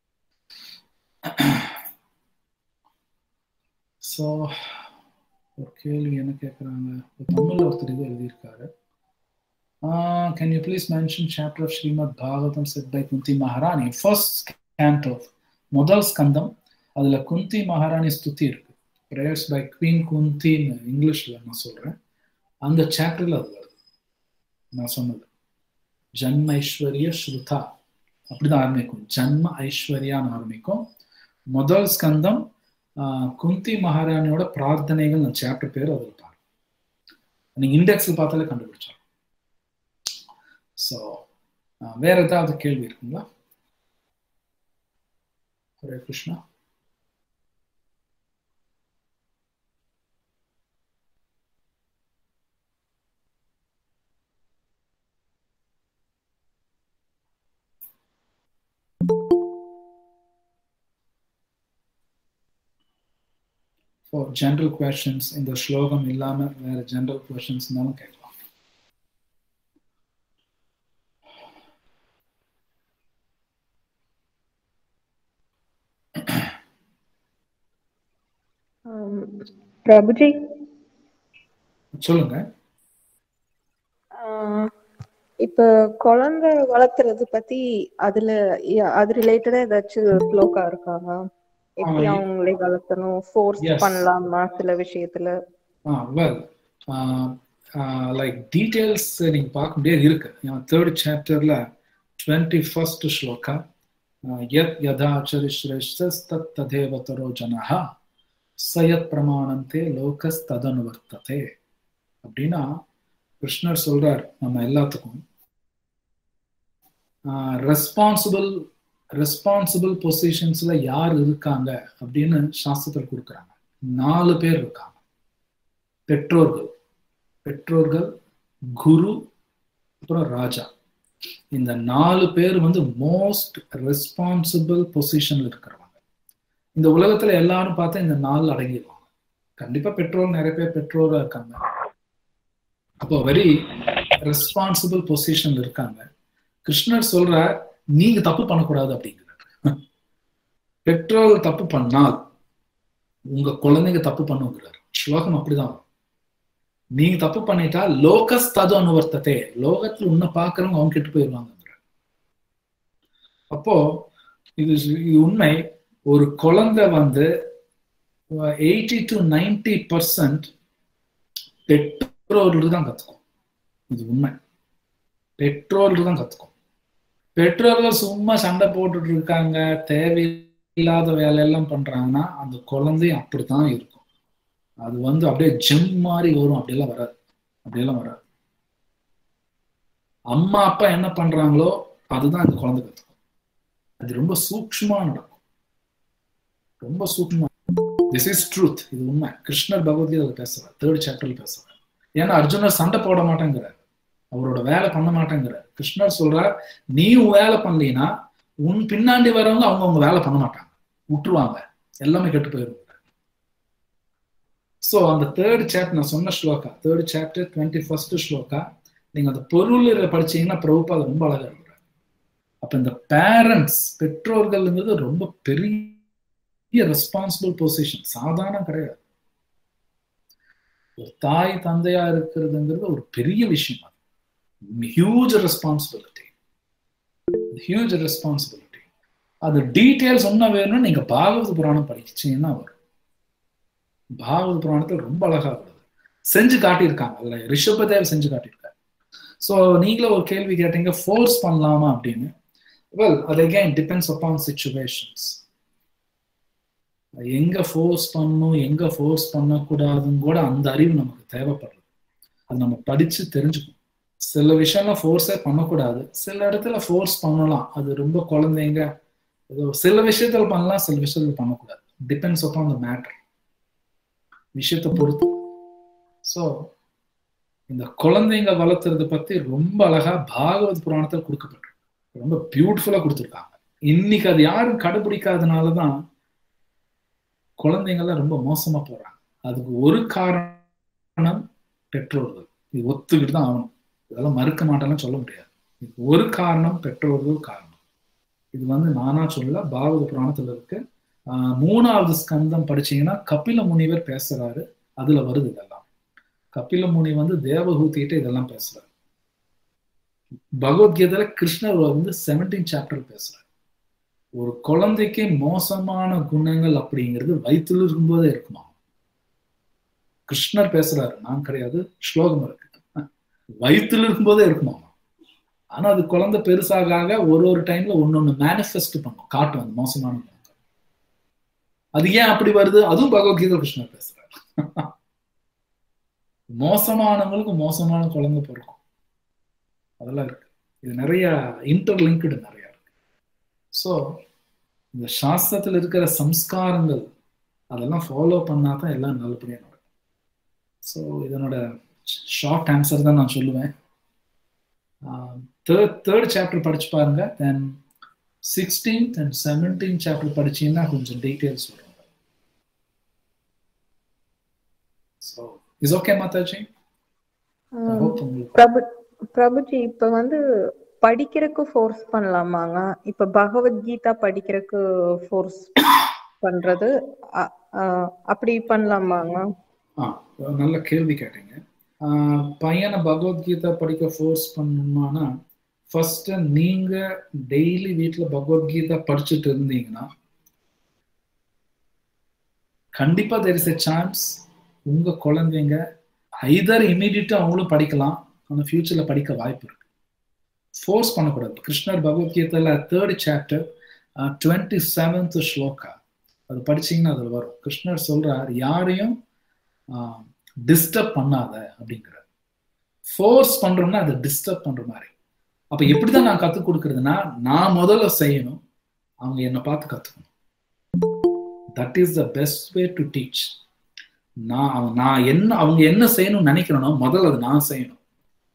Speaker 1: ஸோ ஒரு கேள்வி என்ன கேட்குறாங்க தமிழ்ல ஒருத்தர் இது எழுதியிருக்காரு can you please mention chapter of Shrimad Bhagavatam said by Kunti மகாராணி ஃபர்ஸ்ட் கேண்டோ முதல் ஸ்கந்தம் அதுல குந்தி மகாராணி ஸ்துதி இருக்கு ப்ரேயர்ஸ் பை குவீன் குந்தின்னு இங்கிலீஷ்ல நான் சொல்றேன் அந்த சாப்டர்ல அது வருது நான் சொன்னது ஜன்ம ஐஸ்வர்ய ஸ்ருதா அப்படிதான் ஆரம்பிக்கும் ஜன்ம ஐஸ்வர்யான்னு ஆரம்பிக்கும் முதல் ஸ்கந்தம் குந்தி மகாராணியோட பிரார்த்தனைகள் அந்த சாப்டர் பேர் அதில் பாரு நீங்க இண்டெக்ஸில் பார்த்தாலே கண்டுபிடிச்சோம் ஸோ வேற ஏதாவது கேள்வி இருக்குங்களா Hare Krishna for general questions இந்த ஸ்லோகம் இல்லாம வேற ஜெனரல் கொஸ்டின்ஸ் இருந்தாலும் கேட்கலாம்
Speaker 2: பிரபுஜி
Speaker 1: சொல்லுங்க
Speaker 2: இப்ப குழந்தை வளர்த்துறது பத்தி அதுல அது ரிலேட்டடா ஏதாச்சும் ஸ்லோகா இருக்காங்க எப்படி அவங்களே வளர்த்தணும் ஃபோர்ஸ் பண்ணலாமா சில விஷயத்துல
Speaker 1: வெல் லைக் டீடைல்ஸ் நீங்க பார்க்க முடியாது இருக்கு தேர்ட் சாப்டர்ல டுவெண்ட்டி ஃபர்ஸ்ட் ஸ்லோகா யத் யதாச்சரிஷ்ரேஷ்டத் ததேவ தரோ ஜனஹ சயத் பிரமாணந்தே லோகஸ் ததனுவர்த்ததே அப்படின்னா கிருஷ்ணர் சொல்றார் நம்ம எல்லாத்துக்கும் ரெஸ்பான்சிபிள் ரெஸ்பான்சிபிள் பொசிஷன்ஸ்ல யார் இருக்காங்க அப்படின்னு சாஸ்திரத்தில் கொடுக்குறாங்க நாலு பேர் இருக்காங்க பெற்றோர்கள் பெற்றோர்கள் குரு அப்புறம் ராஜா இந்த நாலு பேர் வந்து மோஸ்ட் ரெஸ்பான்சிபிள் பொசிஷன்ல இருக்கிறவங்க இந்த உலகத்துல எல்லாரும் பார்த்தா இந்த நாலு அடங்கிடுவாங்க கண்டிப்பா பெட்ரோல் நிறைய பேர் பெட்ரோலா இருக்காங்க அப்போ வெரி ரெஸ்பான்சிபிள் பொசிஷன்ல இருக்காங்க கிருஷ்ணர் சொல்ற நீங்க தப்பு பண்ணக்கூடாது அப்படிங்கிறார் பெட்ரோல் தப்பு பண்ணால் உங்க குழந்தைங்க தப்பு பண்ணுங்கிறார் ஸ்லோகம் அப்படிதான் நீங்க தப்பு பண்ணிட்டா லோகஸ் தது அனுவர்த்ததே லோகத்துல உன்னை பாக்குறவங்க அவங்க கெட்டு போயிடுவாங்க அப்போ இது இது உண்மை ஒரு குழந்தை வந்து எயிட்டி டு நைன்டி பர்சன்ட் பெற்றோர்கள் தான் கத்துக்கும் இது உண்மை பெற்றோர்கள் தான் கத்துக்கும் பெற்றோர்கள் சும்மா சண்டை போட்டுட்டு இருக்காங்க தேவையில்லாத வேலையெல்லாம் பண்றாங்கன்னா அந்த குழந்தையும் அப்படித்தான் இருக்கும் அது வந்து அப்படியே ஜெம் மாதிரி வரும் அப்படியெல்லாம் வராது அப்படியெல்லாம் வராது அம்மா அப்பா என்ன பண்றாங்களோ அதுதான் அந்த குழந்தை கத்துக்கும் அது ரொம்ப சூக்ஷ்மா நடக்கும் ரொம்ப சூக்ஷ்மா திஸ் இஸ் ட்ரூத் இது உண்மை கிருஷ்ணர் பகவத்கீதை பேசுறார் தேர்ட் சாப்டர்ல பேசுறார் ஏன்னா அர்ஜுனர் சண்டை போட மாட்டேங்கிறார் அவரோட வேலை பண்ண மாட்டேங்கிறார் கிருஷ்ணர் சொல்றார் நீ வேலை பண்ணலீன்னா உன் பின்னாடி வரவங்க அவங்க அவங்க வேலை பண்ண மாட்டாங்க விட்டுருவாங்க எல்லாமே கெட்டு போயிடும் ஸோ அந்த தேர்ட் சாப்டர் நான் சொன்ன shloka third chapter twenty first shloka நீங்க அந்த பொருள் படிச்சீங்கன்னா பிரபுப்பா அது ரொம்ப அழகா இருக்கிறார் அப்ப இந்த பேரண்ட்ஸ் பெற்றோர்கள்ங்கிறது ரொம்ப பெரிய ரெஸ்பான்சிபிள் பொசிஷன் சாதாரணம் கிடையாது ஒரு தாய் தந்தையா இருக்கிறதுங்கிறது ஒரு பெரிய விஷயம் அது ஹியூஜ் ரெஸ்பான்சிபிலிட்டி ஹியூஜ் ரெஸ்பான்சிபிலிட்டி அது டீட்டெயில்ஸ் ஒன்ன வேணும்னு நீங்க பாகவத புராணம் படிச்சீங்கன்னா வரும் பாகவத புராணத்தில் ரொம்ப அழகா வருது செஞ்சு காட்டியிருக்காங்க அதுல ரிஷபதேவ் செஞ்சு காட்டியிருக்காரு ஸோ நீங்களே ஒரு கேள்வி கேட்டீங்க ஃபோர்ஸ் பண்ணலாமா அப்படின்னு வெல் அது அகேன் டிபெண்ட்ஸ் அப்பான் சுச்சுவேஷன்ஸ் எங்க ஃபோர்ஸ் பண்ணணும் எங்க ஃபோர்ஸ் பண்ணக்கூடாதுன்னு கூட அந்த அறிவு நமக்கு தேவைப்படுறது அது நம்ம படிச்சு தெரிஞ்சுக்கணும் சில விஷயம்லாம் ஃபோர்ஸே பண்ணக்கூடாது சில இடத்துல ஃபோர்ஸ் பண்ணலாம் அது ரொம்ப குழந்தைங்க சில விஷயத்துல பண்ணலாம் சில விஷயத்துல பண்ணக்கூடாது டிபெண்ட்ஸ் அப்பான் த மேட்டர் விஷயத்தை பொறுத்து ஸோ இந்த குழந்தைங்க வளர்த்துறத பத்தி ரொம்ப அழகா பாகவத் புராணத்தில் கொடுக்கப்பட்டிருக்கு ரொம்ப பியூட்டிஃபுல்லா கொடுத்துருக்காங்க இன்னைக்கு அது யாரும் கடைபிடிக்காதனாலதான் குழந்தைங்கள்லாம் ரொம்ப மோசமா போறாங்க அதுக்கு ஒரு காரணம் பெற்றோர்கள் இது ஒத்துக்கிட்டு தான் ஆகணும் இதெல்லாம் மறுக்க மாட்டேன்னு சொல்ல முடியாது இதுக்கு ஒரு காரணம் பெற்றோர்கள் காரணம் இது வந்து நானா சொல்ல பாகவத புராணத்துல இருக்கு மூணாவது ஸ்கந்தம் படிச்சீங்கன்னா கபில முனிவர் பேசுறாரு அதுல வருது இதெல்லாம் கபில முனி வந்து தேவகூத்திட்டு இதெல்லாம் பேசுறாரு பகவத்கீதையில கிருஷ்ணர் வந்து செவன்டீன் சாப்டர் பேசுறாரு ஒரு குழந்தைக்கு மோசமான குணங்கள் அப்படிங்கிறது வயிற்றுல இருக்கும்போதே இருக்குமா கிருஷ்ணர் பேசுறாரு நான் கிடையாது ஸ்லோகம் இருக்கு வயிற்றுல இருக்கும்போதே இருக்குமா ஆனா அது குழந்தை பெருசாக ஒரு ஒரு டைம்ல ஒன்னொன்னு மேனிஃபெஸ்ட் பண்ணும் காட்டும் அந்த மோசமான குணங்கள் அது ஏன் அப்படி வருது அதுவும் பகவத்கீதை கிருஷ்ணர் பேசுறாரு மோசமானவங்களுக்கு மோசமான குழந்தை பிறக்கும் அதெல்லாம் இருக்கு இது நிறைய இன்டர்லிங்க்டு நிறைய இருக்கு ஸோ இந்த சாஸ்திரத்தில் இருக்கிற சம்ஸ்காரங்கள் அதெல்லாம் ஃபாலோ பண்ணா தான் எல்லாம் நல்லபடியாக நடக்கும் ஸோ இதனோட ஷார்ட் ஆன்சர் தான் நான் சொல்லுவேன் தேர்ட் தேர்ட் சாப்டர் படிச்சு பாருங்க then sixteenth and seventeen chapter படிச்சீங்கன்னா கொஞ்சம் டீட்டெயில்ஸ் வரும் so is okay Mataji
Speaker 2: Prabhu Prabhuji இப்ப வந்து படிக்கிறதுக்கு ஃபோர்ஸ் பண்ணலாமாங்க இப்ப பகவத்கீதா படிக்கிறதுக்கு ஃபோர்ஸ் பண்றது அப்படி பண்ணலாமாங்க
Speaker 1: நல்ல கேள்வி கேட்டீங்க பையனை பகவத்கீதா படிக்க ஃபோர்ஸ் பண்ணணுமானா ஃபர்ஸ்ட் நீங்க டெய்லி வீட்டுல பகவத்கீதா படிச்சுட்டு இருந்தீங்கன்னா கண்டிப்பா தெர் இஸ் எ சான்ஸ் உங்க குழந்தைங்க ஐதர் இமீடியட்டா அவங்களும் படிக்கலாம் ஆனால் ஃபியூச்சர்ல படிக்க வாய்ப்பு இருக்கு ஃபோர்ஸ் பண்ணக்கூடாது கிருஷ்ணர் பகவத்கீதையில third chapter twenty seventh shloka அது படிச்சீங்கன்னா அதில் வரும் கிருஷ்ணர் சொல்றார் யாரையும் டிஸ்டர்ப் பண்ணாத அப்படிங்கிறார் ஃபோர்ஸ் பண்றோம்னா அதை டிஸ்டர்ப் பண்ற மாதிரி அப்ப எப்படிதான் நான் கத்துக் கொடுக்கறதுன்னா நான் முதல்ல செய்யணும் அவங்க என்னை பார்த்து கத்துக்கணும் that is the best way to teach நான் நான் என்ன அவங்க என்ன செய்யணும்னு நினைக்கிறேனோ முதல்ல அது நான் செய்யணும்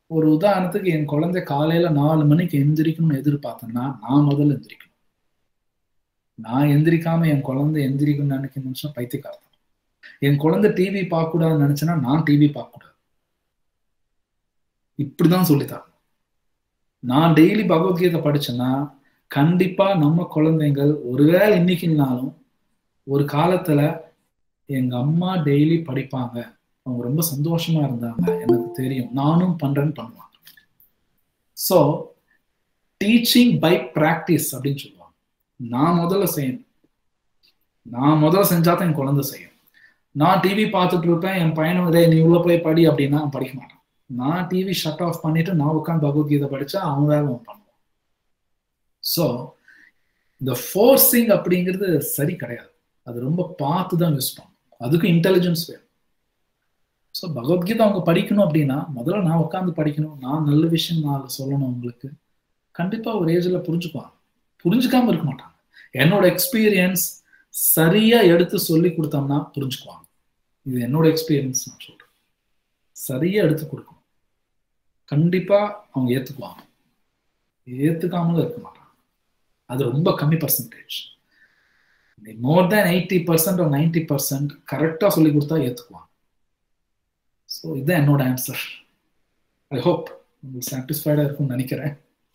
Speaker 1: ஒரு உதாரணத்துக்கு என் குழந்தை காலையில நாலு மணிக்கு எந்திரிக்கணும்னு எதிர்பார்த்தேன்னா நான் முதல்ல எந்திரிக்கணும் நான் எந்திரிக்காம என் குழந்தை எந்திரிக்கணும்னு நினைக்க நிமிஷம் பைத்தியக்காரன் என் குழந்தை டிவி பார்க்க கூடாதுன்னு நினைச்சேன்னா நான் டிவி பார்க்க கூடாது இப்படிதான் சொல்லித்தாங்க நான் டெய்லி பகவத்கீதை படிச்சேன்னா கண்டிப்பா நம்ம குழந்தைங்கள் ஒருவேளை இன்னைக்குனாலும் ஒரு காலத்துல எங்க அம்மா டெய்லி படிப்பாங்க அவங்க ரொம்ப சந்தோஷமா இருந்தாங்க எனக்கு தெரியும் நானும் பண்றேன்னு பண்ணுவாங்க ஸோ டீச்சிங் பை ப்ராக்டிஸ் அப்படின்னு சொல்லுவாங்க நான் முதல்ல செய்யணும் நான் முதல்ல செஞ்சா தான் என் குழந்தை செய்யும் நான் டிவி பார்த்துட்டு இருப்பேன் என் பையனும் இதே நீ உள்ள போய் படி அப்படின்னா படிக்க மாட்டான் நான் டிவி ஷட் ஆஃப் பண்ணிட்டு நான் உட்காந்து பகவத்கீதை படிச்சா அவன் வேலை அவன் பண்ணுவான் ஸோ இந்த ஃபோர்ஸிங் அப்படிங்கிறது சரி கிடையாது அது ரொம்ப பார்த்து தான் யூஸ் பண்ணும் அதுக்கும் இன்டெலிஜென்ஸ் வேணும் ஸோ பகவத்கீதை அவங்க படிக்கணும் அப்படின்னா முதல்ல நான் உட்காந்து படிக்கணும் நான் நல்ல விஷயம் நான் சொல்லணும் உங்களுக்கு கண்டிப்பா ஒரு ஏஜ்ல புரிஞ்சுக்குவாங்க புரிஞ்சுக்காம இருக்க மாட்டாங்க என்னோட எக்ஸ்பீரியன்ஸ் சரியா எடுத்து சொல்லி கொடுத்தோம்னா புரிஞ்சுக்குவாங்க இது என்னோட எக்ஸ்பீரியன்ஸ் நான் சொல்றேன் சரியா எடுத்து கொடுக்கணும் கண்டிப்பா அவங்க ஏத்துக்குவாங்க ஏத்துக்காமலும் இருக்க மாட்டாங்க அது ரொம்ப கம்மி percentage more than eighty percent ஒரு நைன்டி பர்சன்ட் கரெக்டாக சொல்லி கொடுத்தா ஏற்றுக்குவாங்க ஸோ இதுதான் என்னோட ஆன்சர் ஐ ஹோப் உங்களுக்கு சாட்டிஸ்ஃபைடாக இருக்கும்னு நினைக்கிறேன்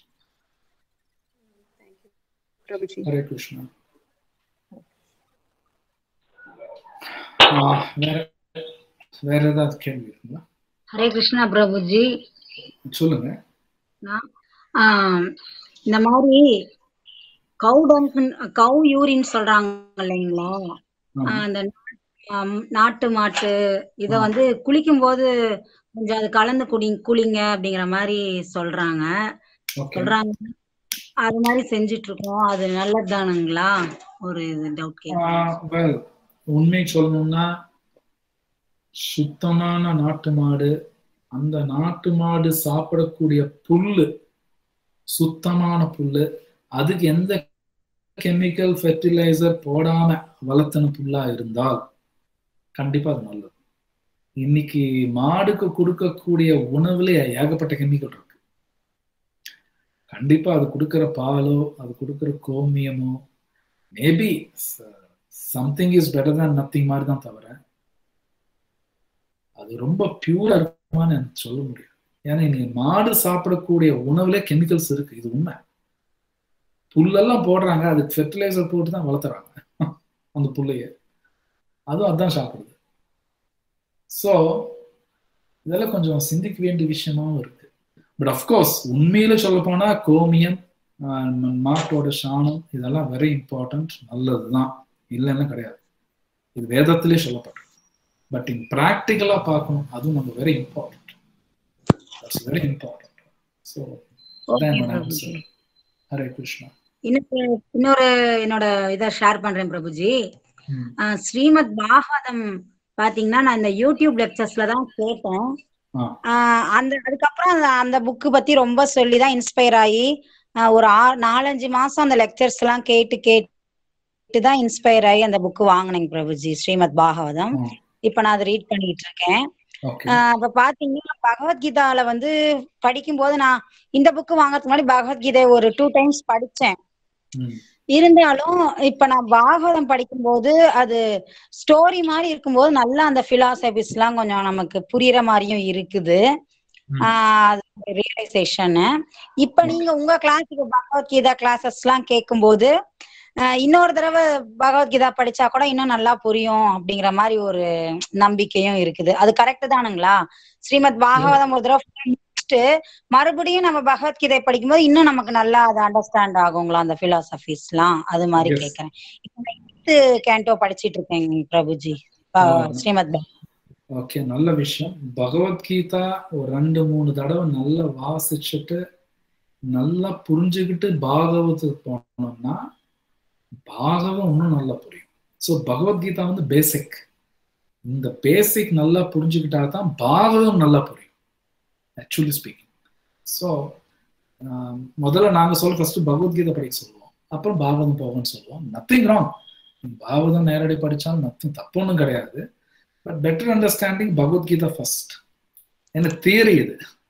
Speaker 1: ஹரே கிருஷ்ணா வேற வேற ஏதாவது கேள்வி இருக்குங்களா
Speaker 3: ஹரே கிருஷ்ணா பிரபுஜி
Speaker 1: சொல்லுங்க
Speaker 3: இந்த மாதிரி கவு கவு யூரின் சொல்றாங்க இல்லைங்களா அந்த நாட்டு மாட்டு இத வந்து குளிக்கும் போது கொஞ்சம் அது கலந்து குடி குளிங்க அப்படிங்கிற மாதிரி சொல்றாங்க சொல்றாங்க அது மாதிரி செஞ்சிட்டு இருக்கோம் அது நல்லதுதானுங்களா ஒரு டவுட்
Speaker 1: வெல் உண்மை சொல்லணும்னா சுத்தமான நாட்டு மாடு அந்த நாட்டு மாடு சாப்பிடக்கூடிய புல்லு சுத்தமான புல்லு அதுக்கு எந்த கெமிக்கல் ஃபெர்டிலைசர் போடாம வளர்த்தன புல்லா இருந்தால் கண்டிப்பா அது நல்லது இன்னைக்கு மாடுக்கு கொடுக்கக்கூடிய உணவுல ஏகப்பட்ட கெமிக்கல் இருக்கு கண்டிப்பா அது கொடுக்கிற பாலோ அது கொடுக்கிற கோமியமோ மேபி சம்திங் இஸ் பெட்டர் தான் நத்திங் மாதிரி தான் தவிர அது ரொம்ப பியூரா இருக்குமான்னு எனக்கு சொல்ல முடியாது ஏன்னா நீ மாடு சாப்பிடக்கூடிய உணவுல கெமிக்கல்ஸ் இருக்கு இது உண்மை புல்லெல்லாம் போடுறாங்க அதுக்கு ஃபெர்டிலைசர் போட்டு தான் வளர்த்துறாங்க அந்த புள்ளைய அதுவும் அதான் சாப்பிடுது ஸோ இதெல்லாம் கொஞ்சம் சிந்திக்க வேண்டிய விஷயமாவும் இருக்கு பட் அஃப்கோர்ஸ் உண்மையில சொல்ல போனா கோமியம் மாட்டோட சாணம் இதெல்லாம் வெரி இம்பார்ட்டன்ட் நல்லதுதான் இல்லைன்னு கிடையாது இது வேதத்திலே சொல்லப்பட்டிருக்கு பட் இன் ப்ராக்டிக்கலா பார்க்கணும் அதுவும் நம்ம very important that's very important so Hare Krishna
Speaker 3: இன்னொரு என்னோட இத ஷேர் பண்றேன் பிரபுஜி ஸ்ரீமத் பாகவதம் பாத்தீங்கன்னா நான் இந்த யூடியூப் லெக்சர்ஸ்ல தான் கேட்டேன் அந்த அதுக்கப்புறம் அந்த புக்கு பத்தி ரொம்ப சொல்லிதான் இன்ஸ்பயர் ஆகி ஒரு ஆறு நாலஞ்சு மாசம் அந்த லெக்சர்ஸ் எல்லாம் கேட்டு கேட்டு தான் இன்ஸ்பயர் ஆகி அந்த புக்கு வாங்கினேங்க பிரபுஜி ஸ்ரீமத் பாகவதம் இப்ப நான் அதை ரீட் பண்ணிட்டு இருக்கேன் அப்ப பாத்தீங்கன்னா பகவத்கீதால வந்து படிக்கும் போது நான் இந்த புக்கு வாங்கறதுக்கு முன்னாடி பகவத்கீதை ஒரு டூ டைம்ஸ் படிச்சேன் இருந்தாலும் இப்ப நான் பாகவதம் படிக்கும் போது அது ஸ்டோரி மாதிரி இருக்கும்போது நல்லா அந்த பிலாசபிஸ் எல்லாம் கொஞ்சம் நமக்கு புரியற மாதிரியும் இருக்குது ஆஹ் ரியலைசேஷன் இப்ப நீங்க உங்க கிளாஸுக்கு பகவத்கீதா கிளாஸஸ் எல்லாம் கேட்கும்போது இன்னொரு தடவை பகவத்கீதா படிச்சா கூட இன்னும் நல்லா புரியும் அப்படிங்கிற மாதிரி ஒரு நம்பிக்கையும் இருக்குது அது கரெக்ட் தானுங்களா ஸ்ரீமத் பாகவதம் ஒரு தடவை முடிச்சுட்டு மறுபடியும் நம்ம பகவத்கீதை படிக்கும்போது இன்னும் நமக்கு நல்லா அது அண்டர்ஸ்டாண்ட் ஆகுங்களா அந்த பிலாசபிஸ் எல்லாம் அது மாதிரி கேக்குறேன் இப்ப கேண்டோ படிச்சிட்டு இருக்கேன் பிரபுஜி ஸ்ரீமத்
Speaker 1: ஓகே நல்ல விஷயம் பகவத்கீதா ஒரு ரெண்டு மூணு தடவை நல்லா வாசிச்சுட்டு நல்லா புரிஞ்சுக்கிட்டு பாகவத்துக்கு போனோம்னா பாகவம் இன்னும் நல்லா புரியும் ஸோ பகவத்கீதா வந்து பேசிக் இந்த பேசிக் நல்லா புரிஞ்சுக்கிட்டா தான் பாகவம் நல்லா புரியும் ஆக்சுவலி ஸ்பீக்கிங் ஸோ முதல்ல நாங்கள் சொல்ல ஃபர்ஸ்ட் பகவத்கீதை படிக்க சொல்லுவோம் அப்புறம் பாகவதம் போகணும்னு சொல்லுவோம் நத்திங் ராங் பாகவதம் நேரடி படித்தாலும் நத்திங் தப்பு ஒன்றும் கிடையாது but better understanding Bhagavad Gita first எனக்கு தியரி இது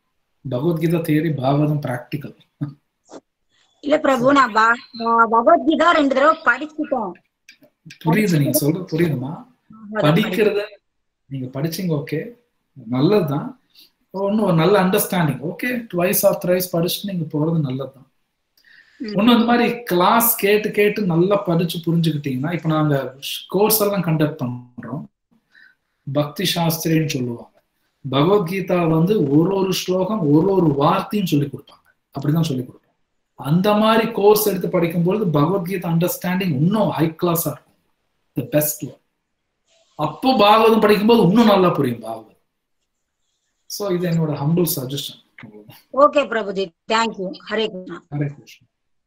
Speaker 1: பகவத்கீதா தியரி பாகவதம் பிராக்டிக்கல்
Speaker 3: இல்ல பிரபு நான் பா- பா- பகவத்கீதா ரெண்டு தடவை படிச்சுட்டேன்
Speaker 1: புரியுது நீங்க சொல்றது புரியுதுமா படிக்கிறது நீங்க படிச்சீங்க ஓகே நல்லதுதான் ஒன்னும் ஒரு நல்ல understanding okay twice or thrice படிச்சுட்டு நீங்க போறது நல்லதுதான்
Speaker 3: ம்.
Speaker 1: ஒன்னும் இந்த மாதிரி கிளாஸ் கேட்டு கேட்டு நல்லா படிச்சு புரிஞ்சுக்கிட்டீங்கன்னா இப்ப நாங்க கோர்ஸ் எல்லாம் கண்டக்ட் பண்றோம் பக்தி சாஸ்திரின்னு சொல்லுவாங்க பகவத்கீதா வந்து ஒரு ஒரு ஸ்லோகம் ஒரு ஒரு வார்த்தையும் சொல்லி கொடுப்பாங்க அப்படிதான் சொல்லி கொடுப்போம் அந்த மாதிரி கோர்ஸ் எடுத்து படிக்கும்பொழுது பகவத்கீதா அண்டர்ஸ்டாண்டிங் இன்னும் ஹை கிளாஸா இருக்கும் த பெஸ்ட் ஒன் அப்போ பாகவதம் படிக்கும்போது இன்னும் நல்லா புரியும் பாகவதம் சோ இது என்னோட humble suggestion
Speaker 3: okay Prabhuji thank you Hare Krishna
Speaker 1: Hare Krishna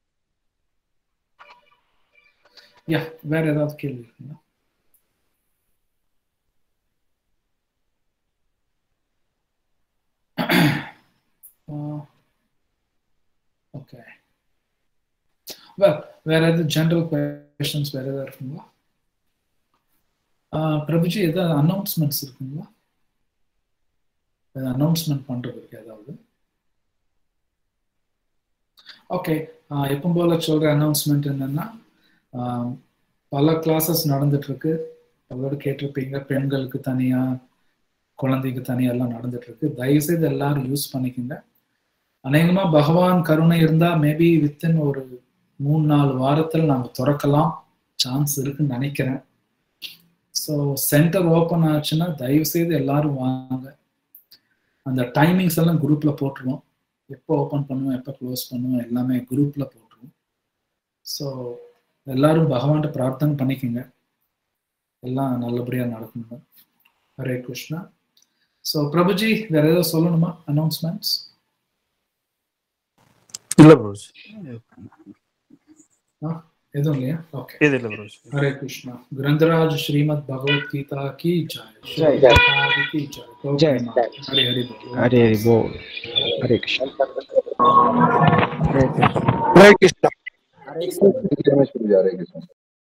Speaker 1: yeah வேற ஏதாவது கேள்வி இருக்குங்களா ஓகே வேற எதாவது ஜெனரல் கொஷன்ஸ் வேற ஏதாவது இருக்குங்களா ஆஹ் பிரபுஜி ஏதாவது அனௌன்ஸ்மெண்ட்ஸ் இருக்குங்களா அனௌன்ஸ்மெண்ட் பண்றது இருக்கு ஏதாவது ஓகே எப்போ போல சொல்ற அனௌன்ஸ்மெண்ட் என்னன்னா ஆஹ் பல கிளாஸஸ் நடந்துட்டு இருக்கு பலரோட கேட்டிருப்பீங்க பெண்களுக்கு தனியா குழந்தைக்கு தனியா எல்லாம் நடந்துட்டு இருக்கு தயவுசெய்து எல்லாரும் யூஸ் பண்ணிக்கோங்க அநேகமா பகவான் கருணை இருந்தா மேபி வித்தின் ஒரு மூணு நாலு வாரத்தில் நாம திறக்கலாம் சான்ஸ் இருக்குன்னு நினைக்கிறேன் ஸோ சென்டர் ஓப்பன் ஆச்சுன்னா தயவு செய்து எல்லாரும் வாங்க அந்த டைமிங்ஸ் எல்லாம் குரூப்ல போட்டுருவோம் எப்போ ஓப்பன் பண்ணுவோம் எப்போ க்ளோஸ் பண்ணுவோம் எல்லாமே குரூப்ல போட்டுருவோம் ஸோ எல்லாரும் பகவான்கிட்ட பிரார்த்தனை பண்ணிக்கோங்க எல்லாம் நல்லபடியா நடக்கணும் ஹரே கிருஷ்ணா ஸோ பிரபுஜி வேற ஏதாவது சொல்லணுமா அனௌன்ஸ்மெண்ட்ஸ்
Speaker 4: இல்ல ப்ரோஸ்
Speaker 1: எதுவும் இல்லையா ஓகே
Speaker 4: இது இல்ல ப்ரோஸ்
Speaker 1: हरे कृष्णा ग्रंथराज श्रीमद भगवत गीता की जय
Speaker 5: जय।
Speaker 1: श्री प्रभुपाद की जय गौ
Speaker 5: जय।
Speaker 1: माता। हरे हरे बोल
Speaker 5: हरे हरे बोल हरे कृष्ण हरे कृष्ण
Speaker 6: हरे कृष्ण
Speaker 7: रमेश गुरु जी हरे कृष्ण